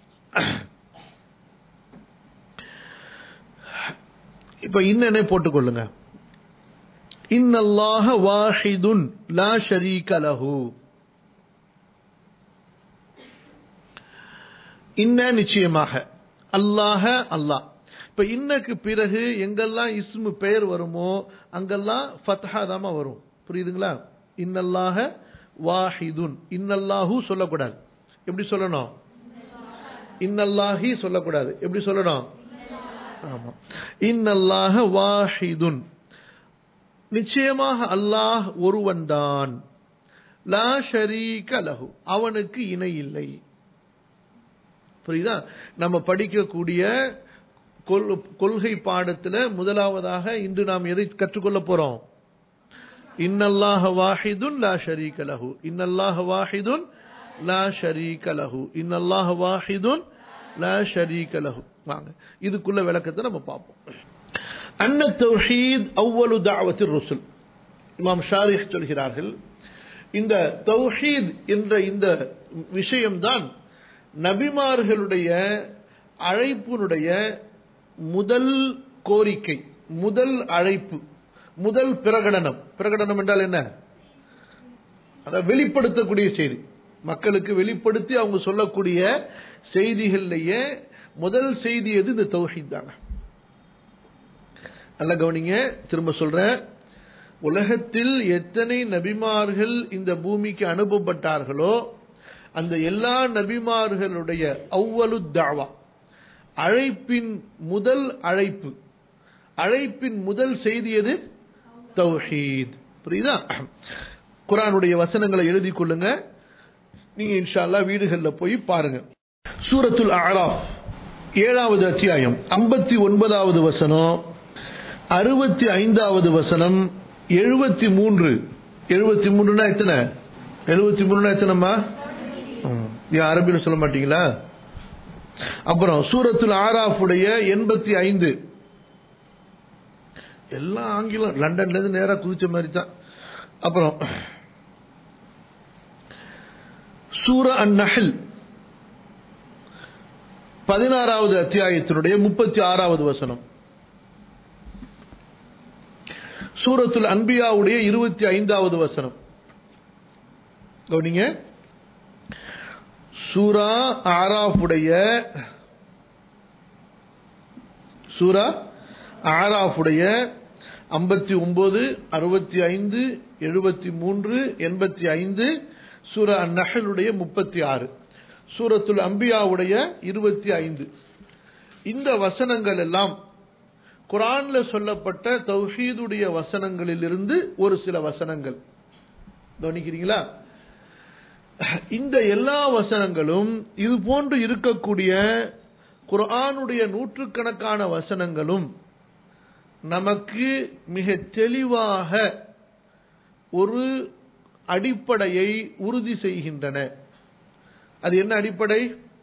இப்ப இன்னனே போட்டுக்கொள்ளுங்க இன்னல்லாஹ வாஹிதுன் லா ஷரீக லஹு இன்ன நிச்சயமாக அல்லாஹ அல்லாஹ் இப்ப இன்னக்கு பிறகு எங்கெல்லாம் இஸ்மு பெயர் வருமோ அங்கெல்லாம் ஃபத்ஹா தாமா வரும் புரியுதுங்களா இன்னல்லாஹ வாஹிதுன் இன்னல்லாஹு சொல்லக்கூடாது எப்படி சொல்லணும் இன்னல்லாஹி சொல்லக்கூடாது எப்படி சொல்லணும் ஆமா இன்னல்லாஹ வாஹிதுன் நிச்சயமாக அல்லாஹ் ஒருவன்தான் லா ஷரீக லஹு அவனுக்கு இணை இல்லை புரியுதா நம்ம படிக்கக்கூடிய கொள்- கொள்கை பாடத்துல முதலாவதாக இன்று நாம் எதை கற்றுக்கொள்ள போறோம் இன்னல்லாஹ வாஹிதுன் லா ஷரீக லஹு இன்னல்லாஹ வாஹிதுன் லா ஷரீக லஹு இன்னல்லாஹ வாஹிதுன் லா ஷரீக லஹு வாங்க இதுக்குள்ள விளக்கத்தை நம்ம பார்ப்போம் அன்ன தௌஹீத் அவ்வளு தாவத்தில் ருசுல் இமாம் ஷாரிஹ் சொல்கிறார்கள் இந்த தௌஹீத் என்ற இந்த விஷயம்தான் நபிமார்களுடைய அழைப்பினுடைய முதல் கோரிக்கை முதல் அழைப்பு முதல் பிரகடனம் பிரகடனம் என்றால் என்ன அதை வெளிப்படுத்தக்கூடிய செய்தி மக்களுக்கு வெளிப்படுத்தி அவங்க சொல்லக்கூடிய செய்திகள்லயே முதல் செய்தி எது இந்த தௌஹீத் தாங்க நல்ல கவனிங்க திரும்ப சொல்றேன் உலகத்தில் எத்தனை நபிமார்கள் இந்த பூமிக்கு அனுப்பப்பட்டார்களோ அந்த எல்லா நபிமார்களுடைய அவ்வலு தாவா அழைப்பின் முதல் அழைப்பு அழைப்பின் முதல் செய்தி எது தௌஹீத் புரியுதா குரானுடைய வசனங்களை எழுதி கொள்ளுங்க நீங்க இன்ஷா அல்லாஹ் வீடுகள்ல போய் பாருங்க சூரத்துல் அராஃப் ஏழாவது அத்தியாயம் ஐம்பத்தி ஒன்பதாவது வசனம் அறுபத்தி ஐந்தாவது வசனம் எழுபத்தி மூன்று எழுபத்தி மூணுனா எத்தனை எழுபத்தி மூணுனா எத்தனைம்மா ம். ஏன் அரபியில் சொல்ல மாட்டீங்களா அப்புறம் சூரத்துல் ஆராஃபுடைய எண்பத்தி ஐந்து எல்லாம் ஆங்கிலம் லண்டன்ல இருந்து நேரா குதிச்ச மாதிரி தான் அப்புறம் சூர அந்நஹல் பதினாறாவது அத்தியாயத்தினுடைய முப்பத்தி ஆறாவது வசனம் சூரத்துல் அன்பியாவுடைய இருபத்தி ஐந்தாவது வசனம் கவனிங்க சூரா ஆராஃபுடைய சூரா ஆராஃபுடைய ஐம்பத்தி ஒன்பது அறுபத்தி ஐந்து எழுபத்தி மூன்று எண்பத்தி ஐந்து சூரா நஹலுடைய முப்பத்தி ஆறு சூரத்துல் அம்பியாவுடைய இருபத்தி ஐந்து இந்த வசனங்கள் எல்லாம் குரான்ல சொல்லப்பட்ட தௌஹீதுடைய வசனங்களிலிருந்து ஒரு சில வசனங்கள் கவனிக்கிறீங்களா இந்த எல்லா வசனங்களும் இது போன்று இருக்கக்கூடிய குர்ஆனுடைய நூற்றுக்கணக்கான வசனங்களும் நமக்கு மிக தெளிவாக ஒரு அடிப்படையை உறுதி செய்கின்றன அது என்ன அடிப்படை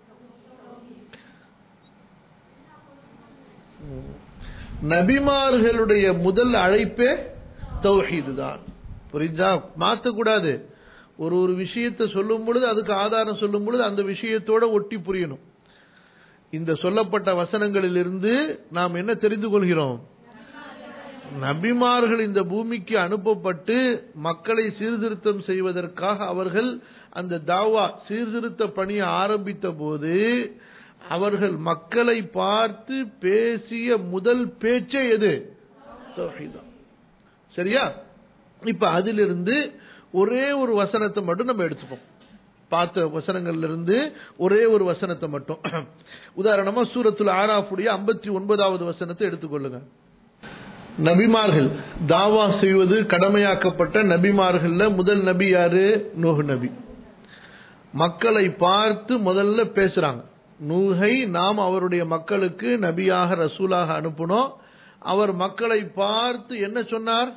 நபிமார்களுடைய முதல் அழைப்பே தௌஹீது தான் புரிஞ்சா மாத்தக்கூடாது ஒரு ஒரு விஷயத்தை சொல்லும் பொழுது அதுக்கு ஆதாரம் சொல்லும் பொழுது அந்த விஷயத்தோட ஒட்டி புரியணும் இந்த சொல்லப்பட்ட வசனங்களிலிருந்து நாம் என்ன தெரிந்து கொள்கிறோம் நபிமார்கள் இந்த பூமிக்கு அனுப்பப்பட்டு மக்களை சீர்திருத்தம் செய்வதற்காக அவர்கள் அந்த தாவா சீர்திருத்த பணியை ஆரம்பித்த போது அவர்கள் மக்களை பார்த்து பேசிய முதல் பேச்சே எது தௌஹீதான். சரியா இப்ப அதிலிருந்து ஒரே ஒரு வசனத்தை மட்டும் நம்ம எடுத்துப்போம் பார்த்த வசனங்கள்ல இருந்து ஒரே ஒரு வசனத்தை மட்டும் உதாரணமா சூரத்துல ஆராஃபுடைய ஐம்பத்தி ஒன்பதாவது வசனத்தை எடுத்துக்கொள்ளுங்க நபிமார்கள் தாவா செய்வது கடமையாக்கப்பட்ட நபிமார்கள்ல முதல் நபி யாரு நூஹ் நபி மக்களை பார்த்து முதல்ல பேசுறாங்க நூஹை நாம் அவருடைய மக்களுக்கு நபியாக ரசூலாக அனுப்பினோம் அவர் மக்களை பார்த்து என்ன சொன்னார்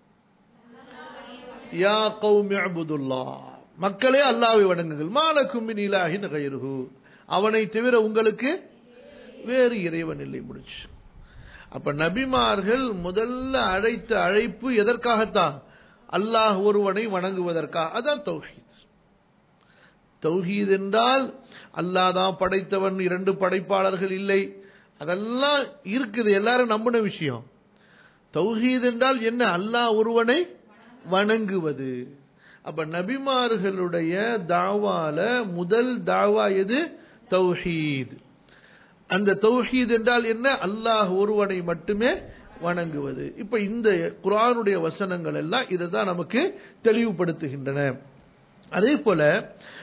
யா கௌமி அபுதுல்லா மக்களே அல்லாவை வணங்குங்கள் மாலக்கும் மின் இலாஹின் கைருஹு அவனை தவிர உங்களுக்கு வேறு இறைவன் இல்லை முடிச்சு அப்ப நபிமார்கள் முதல்ல அழைத்த அழைப்பு எதற்காகத்தான் அல்லாஹ் ஒருவனை வணங்குவதற்காக அதான் தௌஹீத் தௌஹீத் என்றால் அல்லாஹ் தான் படைத்தவன் இரண்டு படைப்பாளர்கள் இல்லை அதெல்லாம் இருக்குது எல்லாரும் நம்பின விஷயம் தௌஹீத் என்றால் என்ன அல்லாஹ் ஒருவனை வணங்குவது அப்ப நபிமார்களுடைய தாவால முதல் தாவா எது தௌஹீத் அந்த தௌஹீத் என்றால் என்ன அல்லாஹ் ஒருவனை மட்டுமே வணங்குவது இப்ப இந்த குரானுடைய வசனங்கள் எல்லாம் இதை தான் நமக்கு தெளிவுபடுத்துகின்றன அதே போல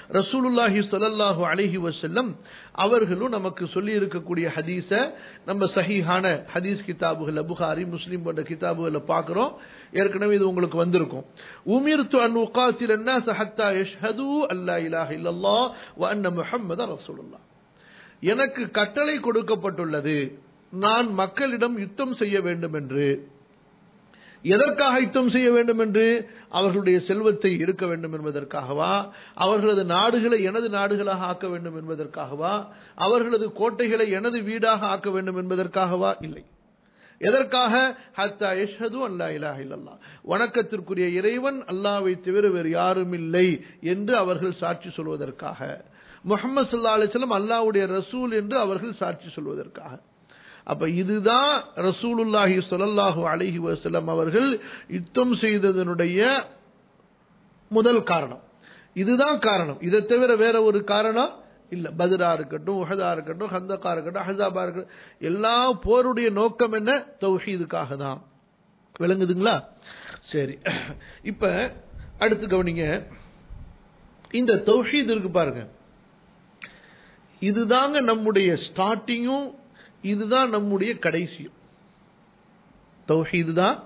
ரசூலுல்லாஹி ஸல்லல்லாஹு அலைஹி வஸல்லம் அவர்களும் நமக்கு சொல்லி இருக்கக்கூடிய ஹதீஸ நம்ம சஹீஹான ஹதீஸ் கிதாபுகள்ல புகாரி முஸ்லிம் போன்ற கிதாபுகள்ல பார்க்கிறோம் ஏற்கனவே இது உங்களுக்கு வந்திருக்கும் உமிர்து அன் உகாத்தில் الناس حتى يشهدوا ان لا اله الا الله وان محمد رسول الله எனக்கு கட்டளை கொடுக்கப்பட்டுள்ளது நான் மக்களிடம் யுத்தம் செய்ய வேண்டும் என்று எதற்காக யுத்தம் செய்ய வேண்டும் என்று அவர்களுடைய செல்வத்தை எடுக்க வேண்டும் என்பதற்காகவா அவர்களது நாடுகளை எனது நாடுகளாக ஆக்க வேண்டும் என்பதற்காகவா அவர்களது கோட்டைகளை எனது வீடாக ஆக்க வேண்டும் என்பதற்காகவா இல்லை எதற்காக ஹத்தா யஷ்ஹது அல்லா இலாஹ இல்லல்லாஹ் வணக்கத்திற்குரிய இறைவன் அல்லாஹ்வை தவிர வேறு யாரும் இல்லை என்று அவர்கள் சாட்சி சொல்வதற்காக முகமது சல்லா அலிஸ்லாம் அல்லாஹ்வுடைய ரசூல் என்று அவர்கள் சாட்சி சொல்வதற்காக அப்ப இதுதான் ரசூலுல்லாஹி ஸல்லல்லாஹு அலைஹி வஸல்லம் அவர்கள் யுத்தம் செய்ததனுடைய முதல் காரணம் இதுதான் காரணம் இதை தவிர வேற ஒரு காரணம் இல்ல பத்ரா இருக்கட்டும் உஹதா இருக்கட்டும் ஹந்தகா இருக்கட்டும் அஹசாபா இருக்கட்டும் எல்லா போருடைய நோக்கம் என்ன தௌஹீதுக்காக தான் விளங்குதுங்களா சரி இப்ப அடுத்து கவனிங்க இந்த தௌஹீத் இருக்கு பாருங்க இதுதாங்க நம்முடைய ஸ்டார்டிங்கும் இதுதான் நம்முடைய கடைசியும் தௌஹீது தான்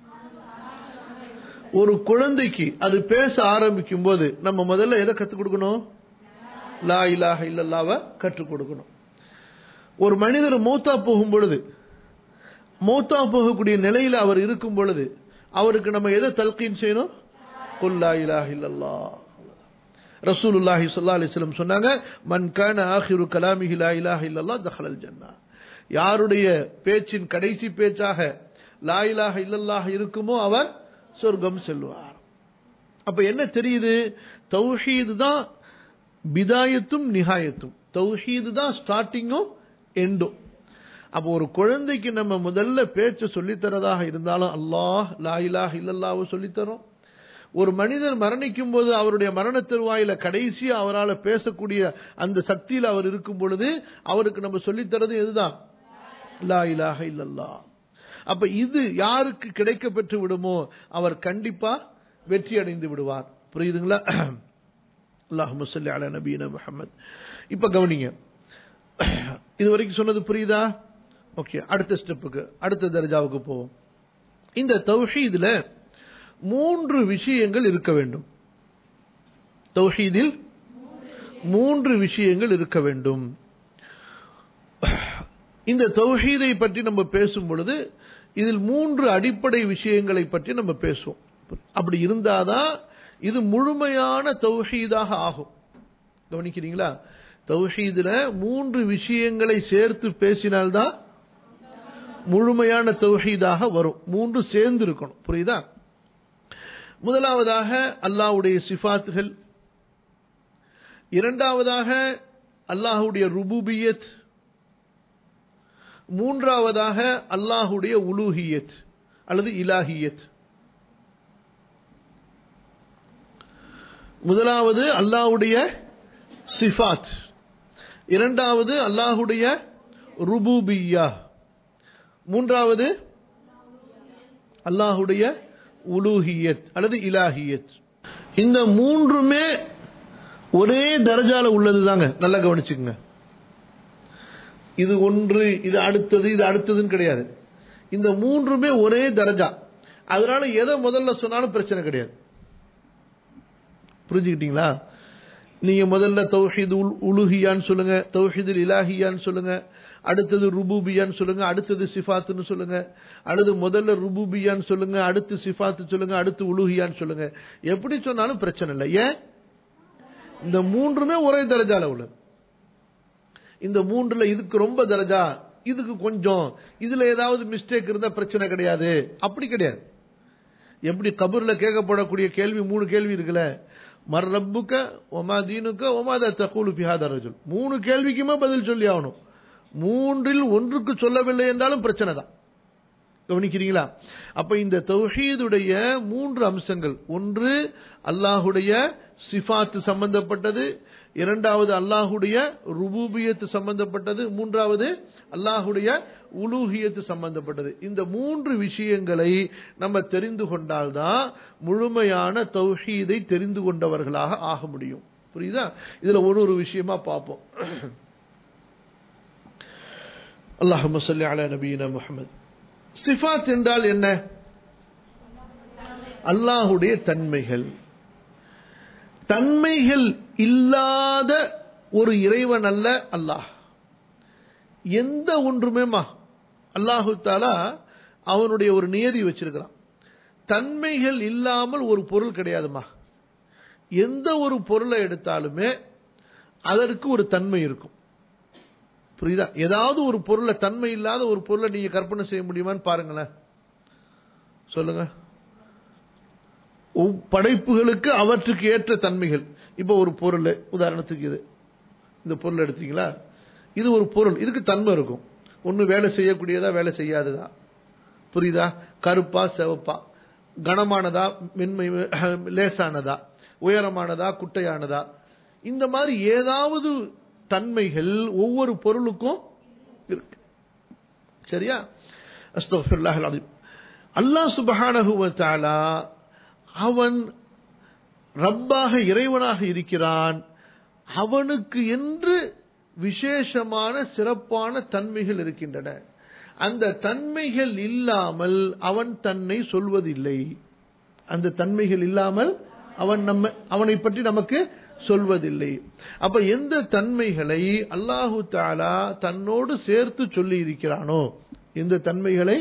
ஒரு குழந்தைக்கு அது பேச ஆரம்பிக்கும் போது நம்ம முதல்ல எதை கற்றுக் கொடுக்கணும் லா இலாஹ இல்லல்லாவ கற்றுக் கொடுக்கணும் ஒரு மனிதர் மௌத்தா போகும் பொழுது மௌத்தா போகக்கூடிய நிலையில் அவர் இருக்கும் பொழுது அவருக்கு நம்ம எதை தல்கீன் செய்யணும் குல்லா இலாஹ இல்லல்லா ரசூலுல்லாஹி ஸல்லல்லாஹு அலைஹி வஸல்லம் சொன்னாங்க மன் கான ஆகிரு கலாமிஹி லா இலாஹ இல்லல்லா தஹலல் ஜன்னா யாருடைய பேச்சின் கடைசி பேச்சாக லா இலாஹ இல்லல்லாஹ் இருக்குமோ அவர் சொர்க்கம் செல்வார் அப்ப என்ன தெரியுது தௌஹீது தான் பிதாயத்தும் நிகாயத்தும் தௌஹீது தான் ஸ்டார்டிங்கும் எண்டும் அப்போ ஒரு குழந்தைக்கு நம்ம முதல்ல பேச்சை சொல்லித்தரதாக இருந்தாலும் அல்லாஹ் லா இலாஹ இல்லல்லாஹ் சொல்லித்தரோம் ஒரு மனிதர் மரணிக்கும் போது அவருடைய மரண தருவாயில கடைசியா அவரால் பேசக்கூடிய அந்த சக்தியில் அவர் இருக்கும் பொழுது அவருக்கு நம்ம சொல்லித்தரது எதுதான் லா இலாஹ இல்லல்லா அப்ப இது யாருக்கு கிடைக்க பெற்று விடுமோ அவர் கண்டிப்பா வெற்றி அடைந்து விடுவார் புரியுதுங்களா அல்லாஹு சொல்லி அல நபீன முஹம்மத் இப்ப கவனிங்க இது வரைக்கும் சொன்னது புரியுதா ஓகே அடுத்த ஸ்டெப்புக்கு அடுத்த தர்ஜாவுக்கு போவோம் இந்த தௌஹீதுல மூன்று விஷயங்கள் இருக்க வேண்டும் தௌஹீதில் மூன்று விஷயங்கள் இருக்க வேண்டும் இந்த தௌஹீதை பற்றி நம்ம பேசும் பொழுது இதில் மூன்று அடிப்படை விஷயங்களை பற்றி நம்ம பேசுவோம் அப்படி இருந்தாதான் இது முழுமையான தௌஹீதாக ஆகும் கவனிக்கிறீங்களா தௌஹீதுல மூன்று விஷயங்களை சேர்த்து பேசினால்தான் முழுமையான தௌஹீதாக வரும் மூன்று சேர்ந்து இருக்கணும் புரியுதா முதலாவதாக அல்லாஹுடைய சிஃபாத்துகள் இரண்டாவதாக அல்லாஹுடைய ருபூபியத் மூன்றாவதாக அல்லாஹுடைய உலூஹியத் அல்லது இலாஹியத் முதலாவது அல்லாஹுடைய சிஃபாத் இரண்டாவது அல்லாஹுடைய ருபூபியா மூன்றாவது அல்லாஹுடைய உலூஹியத் அல்லது இலாஹியத் இந்த மூன்றுமே ஒரே தரஜால உள்ளது தாங்க நல்லா கவனிச்சுக்கோங்க இது ஒன்று இது அடுத்தது இது அடுத்ததுன்னு கிடையாது இந்த மூன்றுமே ஒரே தரஜா அதனால எதை முதல்ல சொன்னாலும் பிரச்சனை கிடையாது புரிஞ்சுக்கிட்டீங்களா நீங்க முதல்ல தௌஹீது உலுஹியான்னு சொல்லுங்க தௌஹீது இலாஹியான்னு சொல்லுங்க அடுத்தது ருபூபியான்னு சொல்லுங்க அடுத்தது சிஃபாத்துன்னு சொல்லுங்க அடுத்து முதல்ல ருபூபியான்னு சொல்லுங்க அடுத்து சிஃபாத்து சொல்லுங்க அடுத்து உலுஹியான்னு சொல்லுங்க எப்படி சொன்னாலும் பிரச்சனை இல்லை ஏன் இந்த மூன்றுமே ஒரே தரஜால உள்ளது இந்த மூன்றுல இதுக்கு ரொம்ப தரஜா இதுக்கு கொஞ்சம் இதுல ஏதாவது மிஸ்டேக் இருந்தா பிரச்சனை கிடையாது அப்படி கிடையாது எப்படி கபூர்ல கேட்கப்படக்கூடிய கேள்வி மூணு கேள்வி இருக்குல்ல மர் ரப்புக்க ஒமா தீனுக்க ஒமாத தகூலு பிஹாத ரஜுல் மூணு கேள்விக்குமே பதில் சொல்லி ஆகணும் மூன்றில் ஒன்றுக்கு சொல்லவில்லை என்றாலும் பிரச்சனை தான் கவனிக்கிறீங்களா அப்ப இந்த தௌஹீதுடைய மூன்று அம்சங்கள் ஒன்று அல்லாஹுடைய சிஃபாத்து சம்பந்தப்பட்டது இரண்டாவது அல்லாஹுடைய ருபூபியத்து சம்பந்தப்பட்டது மூன்றாவது அல்லாஹுடைய உலூகியத்து சம்பந்தப்பட்டது இந்த மூன்று விஷயங்களை நம்ம தெரிந்து கொண்டால்தான் முழுமையான தௌஹீதை தெரிந்து கொண்டவர்களாக ஆக முடியும் புரியுதா இதுல ஒரு ஒரு விஷயமா பார்ப்போம் அல்லாஹும்ம ஸல்லி அலா நபியினா முஹம்மது சிஃபாத் என்றால் என்ன அல்லாஹுடைய தன்மைகள் தன்மைகள் இல்லாத ஒரு இறைவன் அல்ல அல்லாஹ் எந்த ஒன்றுமேமா அல்லாஹு தாலா அவனுடைய ஒரு நியதி வச்சிருக்கிறான் தன்மைகள் இல்லாமல் ஒரு பொருள் கிடையாதுமா எந்த ஒரு பொருளை எடுத்தாலுமே அதற்கு ஒரு தன்மை இருக்கும் புரியுதா ஏதாவது ஒரு பொருளை தன்மை இல்லாத ஒரு பொருளை நீங்க கற்பனை செய்ய முடியுமான்னு பாருங்களேன் சொல்லுங்க ஒவ்- படைப்புகளுக்கு அவற்றுக்கு ஏற்ற தன்மைகள் இப்போ ஒரு பொருள் உதாரணத்துக்கு இது இந்த பொருள் எடுத்தீங்களா இது ஒரு பொருள் இதுக்கு தன்மை இருக்கும் ஒன்று வேலை செய்யக்கூடியதா வேலை செய்யாததா புரியுதா கருப்பா சிவப்பா கனமானதா மென்மை லேசானதா உயரமானதா குட்டையானதா இந்த மாதிரி ஏதாவது தன்மைகள் ஒவ்வொரு பொருளுக்கும் இருக்கு சரியா அஸ்தக்ஃபிருல்லாஹ் அலீம் அல்லாஹ் சுப்ஹானஹு வ தஆலா அவன் ரப்பாக இறைவனாக இருக்கிறான் அவனுக்கு என்று விசேஷமான சிறப்பான தன்மைகள் இருக்கின்றன அந்த தன்மைகள் இல்லாமல் அவன் தன்னை சொல்வதில்லை அந்த தன்மைகள் இல்லாமல் அவன் நம்ம அவனை பற்றி நமக்கு சொல்வதில்லை அப்ப எந்த தன்மைகளை அல்லாஹு தாலா தன்னோடு சேர்த்து சொல்லி இருக்கிறானோ எந்த தன்மைகளை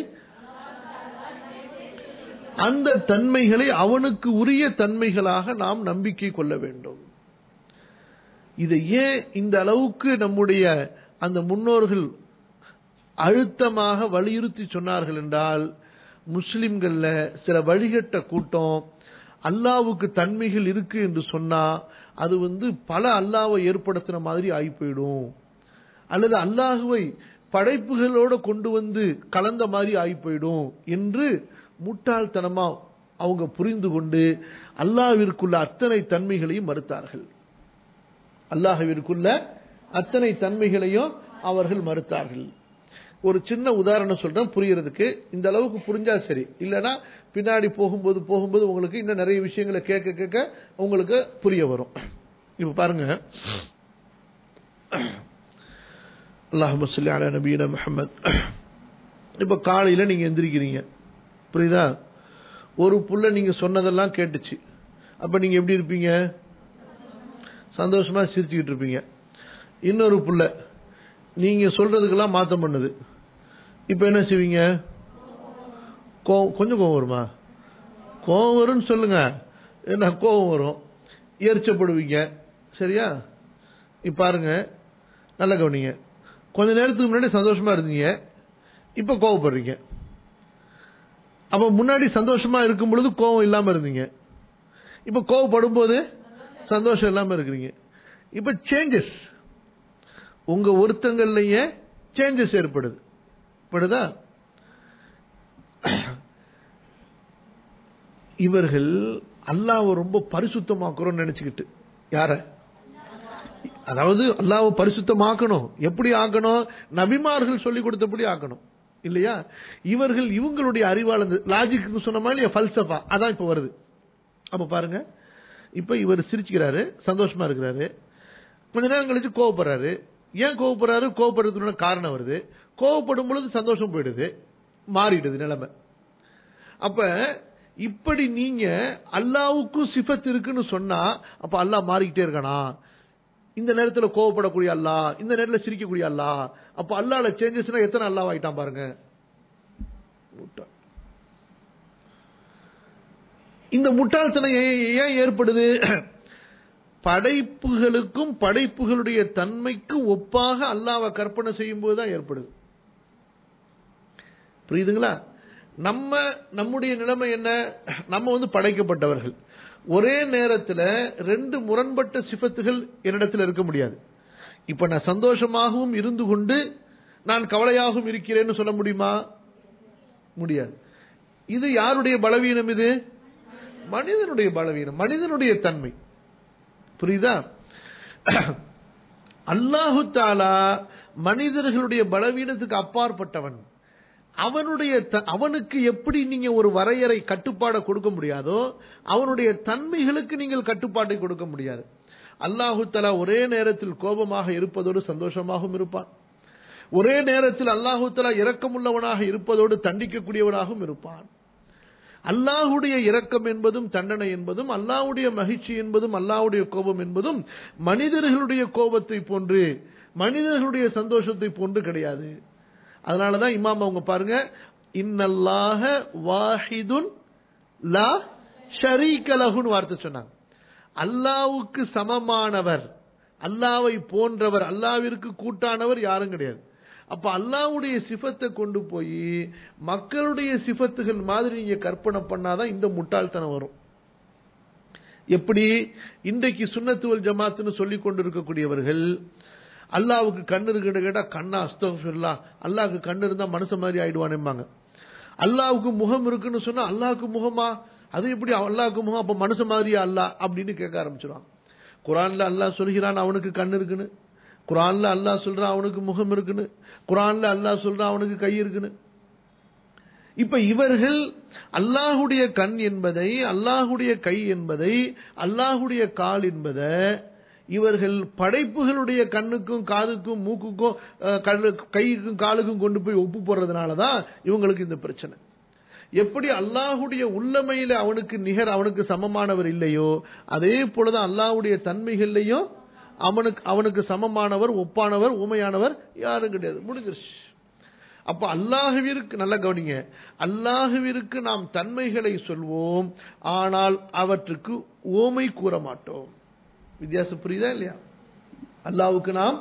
அந்த தன்மைகளை அவனுக்கு உரிய தன்மைகளாக நாம் நம்பிக்கை கொள்ள வேண்டும் இதை ஏன் இந்த அளவுக்கு நம்முடைய அந்த முன்னோர்கள் அழுத்தமாக வலியுறுத்தி சொன்னார்கள் என்றால் முஸ்லிம்கள்ல சில வழிகட்ட கூட்டம் அல்லாவுக்கு தன்மைகள் இருக்கு என்று சொன்னா அது வந்து பல அல்லாவை ஏற்படுத்தின மாதிரி ஆகி போயிடும் அல்லது அல்லாஹுவை படைப்புகளோட கொண்டு வந்து கலந்த மாதிரி ஆகி போயிடும் என்று முட்டாள்தனமா அவங்க புரிந்து கொண்டு அல்லாவிற்குள்ள அத்தனை தன்மைகளையும் மறுத்தார்கள் அல்லாஹ்விற்குள்ள அத்தனை தன்மைகளையும் அவர்கள் மறுத்தார்கள் ஒரு சின்ன உதாரணம் சொல்றேன் புரியறதுக்கு இந்த அளவுக்கு புரிஞ்சா சரி இல்லைன்னா பின்னாடி போகும்போது போகும்போது உங்களுக்கு இன்னும் நிறைய விஷயங்களை கேட்க கேட்க உங்களுக்கு புரிய வரும் இப்ப பாருங்க அல்லாஹு சொல்லி அலா நபீன முஹம்மத் இப்ப காலையில நீங்க எந்திரிக்கிறீங்க புரியுதா ஒரு புள்ள நீங்க சொன்னதெல்லாம் கேட்டுச்சு அப்ப நீங்க எப்படி இருப்பீங்க சந்தோஷமா சிரிச்சுக்கிட்டு இருப்பீங்க இன்னொரு புள்ள நீங்க சொல்றதுக்கெல்லாம் மாத்தம் பண்ணுது இப்ப என்ன செய்வீங்க கோவம் கொஞ்சம் கோவம் வருமா கோவம் வரும்னு சொல்லுங்க என்ன கோவம் வரும் எரிச்சப்படுவீங்க சரியா இப்ப பாருங்க நல்ல கவனிங்க கொஞ்ச நேரத்துக்கு முன்னாடி சந்தோஷமா இருந்தீங்க இப்ப கோவப்படுறீங்க அப்ப முன்னாடி சந்தோஷமா இருக்கும் பொழுது கோவம் இல்லாம இருந்தீங்க இப்ப கோவப்படும் போது சந்தோஷம் இல்லாம இருக்கிறீங்க இப்ப சேஞ்சஸ் உங்க ஒருத்தங்கள்லயே சேஞ்சஸ் ஏற்படுது படுதா இவர்கள் அல்லாவை ரொம்ப பரிசுத்தமாக்குறோம்னு நினைச்சுக்கிட்டு யார அதாவது அல்லாவை பரிசுத்தமாக்கணும் எப்படி ஆக்கணும் நபிமார்கள் சொல்லி கொடுத்தபடி ஆக்கணும் இல்லையா இவர்கள் இவங்களுடைய அறிவால் லாஜிக்கு சொன்ன மாதிரி ஃபல்சஃபா அதான் இப்ப வருது அப்ப பாருங்க இப்ப இவர் சிரிச்சுக்கிறாரு சந்தோஷமா இருக்கிறாரு கொஞ்ச நேரம் கழிச்சு கோவப்படுறாரு ஏன் கோவப்படுறாரு கோவப்படுறதுக்கு காரணம் வருது கோவப்படும் பொழுது சந்தோஷம் போயிடுது மாறிடுது நிலைமை அப்ப இப்படி நீங்க அல்லாவுக்கும் சிஃபத் இருக்குன்னு சொன்னா அப்ப அல்லாஹ் மாறிக்கிட்டே இருக்கானா இந்த நேரத்துல கோவப்படக்கூடிய அல்லா இந்த நேரத்துல சிரிக்கக்கூடிய அல்லா அப்ப அல்லால சேஞ்சஸ்னா எத்தனை அல்லாஹ் ஆயிட்டான் பாருங்க முட்டாள். இந்த முட்டாள்தனம் ஏன் ஏன் ஏற்படுது படைப்புகளுக்கும் படைப்புகளுடைய தன்மைக்கு ஒப்பாக அல்லாவை கற்பனை செய்யும் போது தான் ஏற்படுது புரியுதுங்களா நம்ம நம்முடைய நிலைமை என்ன நம்ம வந்து படைக்கப்பட்டவர்கள் ஒரே நேரத்தில் ரெண்டு முரண்பட்ட சிஃபத்துகள் என்னிடத்தில் இருக்க முடியாது இப்ப நான் சந்தோஷமாகவும் இருந்து கொண்டு நான் கவலையாகவும் இருக்கிறேன்னு சொல்ல முடியுமா முடியாது இது யாருடைய பலவீனம் இது மனிதனுடைய பலவீனம் மனிதனுடைய தன்மை புரியுதா அல்லாஹு தாலா மனிதர்களுடைய பலவீனத்துக்கு அப்பாற்பட்டவன் அவனுடைய த- அவனுக்கு எப்படி நீங்க ஒரு வரையறை கட்டுப்பாடை கொடுக்க முடியாதோ அவனுடைய தன்மைகளுக்கு நீங்கள் கட்டுப்பாட்டை கொடுக்க முடியாது அல்லாஹு தலா ஒரே நேரத்தில் கோபமாக இருப்பதோடு சந்தோஷமாகவும் இருப்பான் ஒரே நேரத்தில் அல்லாஹு தலா இரக்கமுள்ளவனாக இருப்பதோடு தண்டிக்கக்கூடியவனாகவும் இருப்பான் அல்லாஹுடைய இரக்கம் என்பதும் தண்டனை என்பதும் அல்லாஹுடைய மகிழ்ச்சி என்பதும் அல்லாஹுடைய கோபம் என்பதும் மனிதர்களுடைய கோபத்தை போன்று மனிதர்களுடைய சந்தோஷத்தை போன்று கிடையாது அதனாலதான் இமாம் அவங்க பாருங்க இன்னல்லாக வாஹிதுன் லா ஷரீகலகுன்னு வார்த்தை சொன்னாங்க அல்லாவுக்கு சமமானவர் அல்லாவை போன்றவர் அல்லாவிற்கு கூட்டானவர் யாரும் கிடையாது அப்ப அல்லாவுடைய சிஃபத்தை கொண்டு போய் மக்களுடைய சிஃபத்துகள் மாதிரி நீங்க கற்பனை பண்ணாதான் இந்த முட்டாள்தனம் வரும் எப்படி இன்றைக்கு சுண்ணத்துவல் ஜமாத்துன்னு சொல்லிக் கொண்டிருக்கக்கூடியவர்கள் அல்லாவுக்கு கண்ணு இருக்குன்னு கேட்டா கண்ணா அஸ்தபில்லா அல்லாவுக்கு கண்ணு இருந்தா மனுஷ மாதிரி ஆயிடுவானேம்பாங்க அல்லாவுக்கு முகம் இருக்குன்னு சொன்னா அல்லாவுக்கு முகமா அது எப்படி அல்லாவுக்கு முகம் அப்ப மனுஷ மாதிரியா அல்லா அப்படின்னு கேட்க ஆரம்பிச்சிருவாங்க குரான்ல அல்லாஹ் சொல்கிறான் அவனுக்கு கண் இருக்குன்னு குரான்ல அல்லாஹ் சொல்றான் அவனுக்கு முகம் இருக்குன்னு குரான்ல அல்லாஹ் சொல்றான் அவனுக்கு கை இருக்குன்னு இப்ப இவர்கள் அல்லாஹுடைய கண் என்பதை அல்லாஹுடைய கை என்பதை அல்லாஹுடைய கால் என்பதை இவர்கள் படைப்புகளுடைய கண்ணுக்கும் காதுக்கும் மூக்குக்கும் கைக்கும் காலுக்கும் கொண்டு போய் ஒப்பு போடுறதுனாலதான் இவங்களுக்கு இந்த பிரச்சனை எப்படி அல்லாஹுடைய உள்ளமையில அவனுக்கு நிகர் அவனுக்கு சமமானவர் இல்லையோ அதே போலதான் அல்லாஹுடைய தன்மைகள்லையும் அவனுக்கு அவனுக்கு சமமானவர் ஒப்பானவர் உமையானவர் யாரும் கிடையாது முடிஞ்சிருச்சு அப்ப அல்லாஹுவிற்கு நல்ல கவனிங்க அல்லாஹுவிற்கு நாம் தன்மைகளை சொல்வோம் ஆனால் அவற்றுக்கு ஓமை கூற மாட்டோம் வித்தியாசம் புரியுதா இல்லையா அல்லாவுக்கு நாம்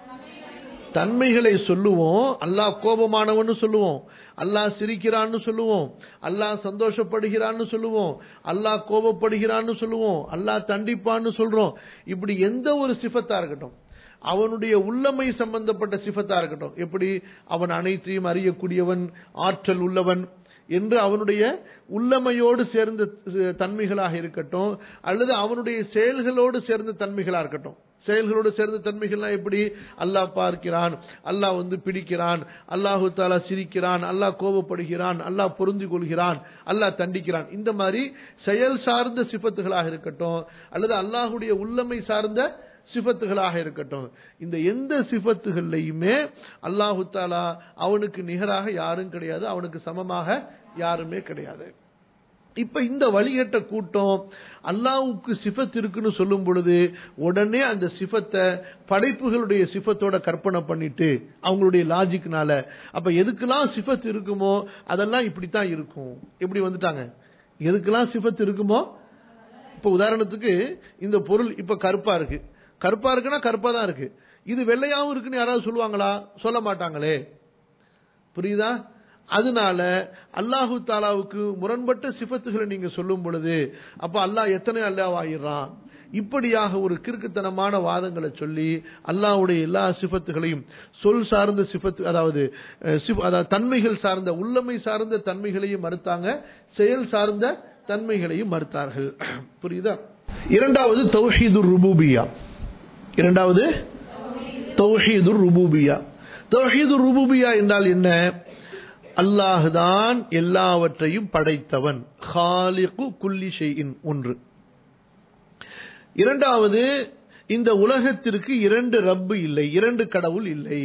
தன்மைகளை சொல்லுவோம் அல்லாஹ் கோபமானவன்னு சொல்லுவோம் அல்லாஹ் சிரிக்கிறான்னு சொல்லுவோம் அல்லாஹ் சந்தோஷப்படுகிறான்னு சொல்லுவோம் அல்லாஹ் கோபப்படுகிறான்னு சொல்லுவோம் அல்லாஹ் தண்டிப்பான்னு சொல்றோம் இப்படி எந்த ஒரு சிஃபத்தா இருக்கட்டும் அவனுடைய உள்ளமை சம்பந்தப்பட்ட சிஃபத்தா இருக்கட்டும் எப்படி அவன் அனைத்தையும் அறியக்கூடியவன் ஆற்றல் உள்ளவன் என்று அவனுடைய உள்ளமையோடு சேர்ந்த தன்மைகளாக இருக்கட்டும் அல்லது அவனுடைய செயல்களோடு சேர்ந்த தன்மைகளா இருக்கட்டும் செயல்களோடு சேர்ந்த தன்மைகள்லாம் எப்படி அல்லாஹ் பார்க்கிறான் அல்லாஹ் வந்து பிடிக்கிறான் அல்லாஹு தாலா சிரிக்கிறான் அல்லாஹ் கோபப்படுகிறான் அல்லாஹ் பொருந்தி கொள்கிறான் அல்லாஹ் தண்டிக்கிறான் இந்த மாதிரி செயல் சார்ந்த சிபத்துகளாக இருக்கட்டும் அல்லது அல்லாஹுடைய உள்ளமை சார்ந்த சிபத்துகளாக இருக்கட்டும் இந்த எந்த சிபத்துகள்லையுமே அல்லாஹு தாலா அவனுக்கு நிகராக யாரும் கிடையாது அவனுக்கு சமமாக யாருமே கிடையாது இப்ப இந்த வழிகட்ட கூட்டம் அல்லாவுக்கு சிஃபத் இருக்குன்னு சொல்லும் பொழுது உடனே அந்த சிஃபத்தை படைப்புகளுடைய சிஃபத்தோட கற்பனை பண்ணிட்டு அவங்களுடைய லாஜிக்னால அப்ப எதுக்கெல்லாம் சிஃபத் இருக்குமோ அதெல்லாம் இப்படித்தான் இருக்கும் எப்படி வந்துட்டாங்க எதுக்கெல்லாம் சிஃபத் இருக்குமோ இப்ப உதாரணத்துக்கு இந்த பொருள் இப்ப கருப்பா இருக்கு கருப்பா இருக்குன்னா கருப்பா தான் இருக்கு இது வெள்ளையாவும் இருக்குன்னு யாராவது சொல்லுவாங்களா சொல்ல மாட்டாங்களே புரியுதா அதனால அல்லாஹு தாலாவுக்கு முரண்பட்ட சிபத்துகளை நீங்க சொல்லும் பொழுது அப்ப அல்லாஹ் எத்தனை அல்லாஹ் ஆயிடுறான் இப்படியாக ஒரு கிறுக்குத்தனமான வாதங்களை சொல்லி அல்லாஹ்வுடைய எல்லா சிபத்துகளையும் சொல் சார்ந்த சிபத்து அதாவது அதாவது தன்மைகள் சார்ந்த உள்ளமை சார்ந்த தன்மைகளையும் மறுத்தாங்க செயல் சார்ந்த தன்மைகளையும் மறுத்தார்கள் புரியுதா இரண்டாவது தௌஹீதுர் ருபூபியா இரண்டாவது தௌஹீதுர் ருபூபியா தௌஹீதுர் ருபூபியா என்றால் என்ன அல்லாஹுதான் எல்லாவற்றையும் படைத்தவன் ஹாலிகு குல்லி ஷெயின் ஒன்று இரண்டாவது இந்த உலகத்திற்கு இரண்டு ரப்பு இல்லை இரண்டு கடவுள் இல்லை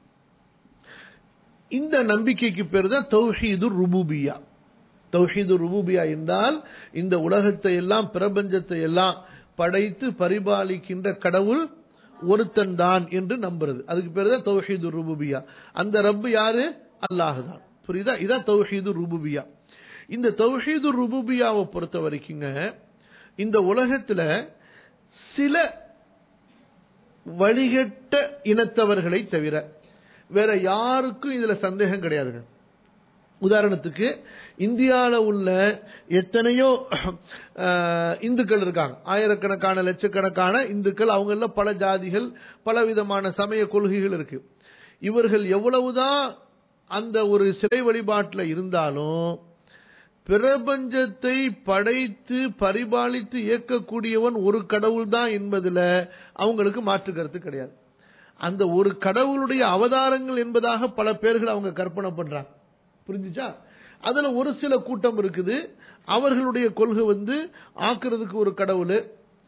இந்த நம்பிக்கைக்கு பேர் தான் தௌஹீது ருபூபியா தௌஹீது ருபூபியா என்றால் இந்த உலகத்தை எல்லாம் பிரபஞ்சத்தை எல்லாம் படைத்து பரிபாலிக்கின்ற கடவுள் ஒருத்தன் தான் என்று நம்புறது அதுக்கு பேர் தான் தௌஹீது ருபூபியா அந்த ரப்பு யாரு அல்லாஹ் தான் புரியுதா இதான் தௌஹீது ருபுபியா இந்த தௌஹீது ருபுபியாவை பொறுத்த வரைக்குங்க இந்த உலகத்துல சில வழிகட்ட இனத்தவர்களை தவிர வேற யாருக்கும் இதுல சந்தேகம் கிடையாதுங்க உதாரணத்துக்கு இந்தியாவில் உள்ள எத்தனையோ இந்துக்கள் இருக்காங்க ஆயிரக்கணக்கான லட்சக்கணக்கான இந்துக்கள் அவங்கள பல ஜாதிகள் பல விதமான சமய கொள்கைகள் இருக்கு இவர்கள் எவ்வளவுதான் அந்த ஒரு சிலை வழிபாட்டில் இருந்தாலும் பிரபஞ்சத்தை படைத்து பரிபாலித்து இயக்கக்கூடியவன் ஒரு கடவுள் தான் என்பதுல அவங்களுக்கு மாற்று கருத்து கிடையாது அந்த ஒரு கடவுளுடைய அவதாரங்கள் என்பதாக பல பேர்கள் அவங்க கற்பனை பண்றாங்க புரிஞ்சுச்சா அதுல ஒரு சில கூட்டம் இருக்குது அவர்களுடைய கொள்கை வந்து ஆக்குறதுக்கு ஒரு கடவுள்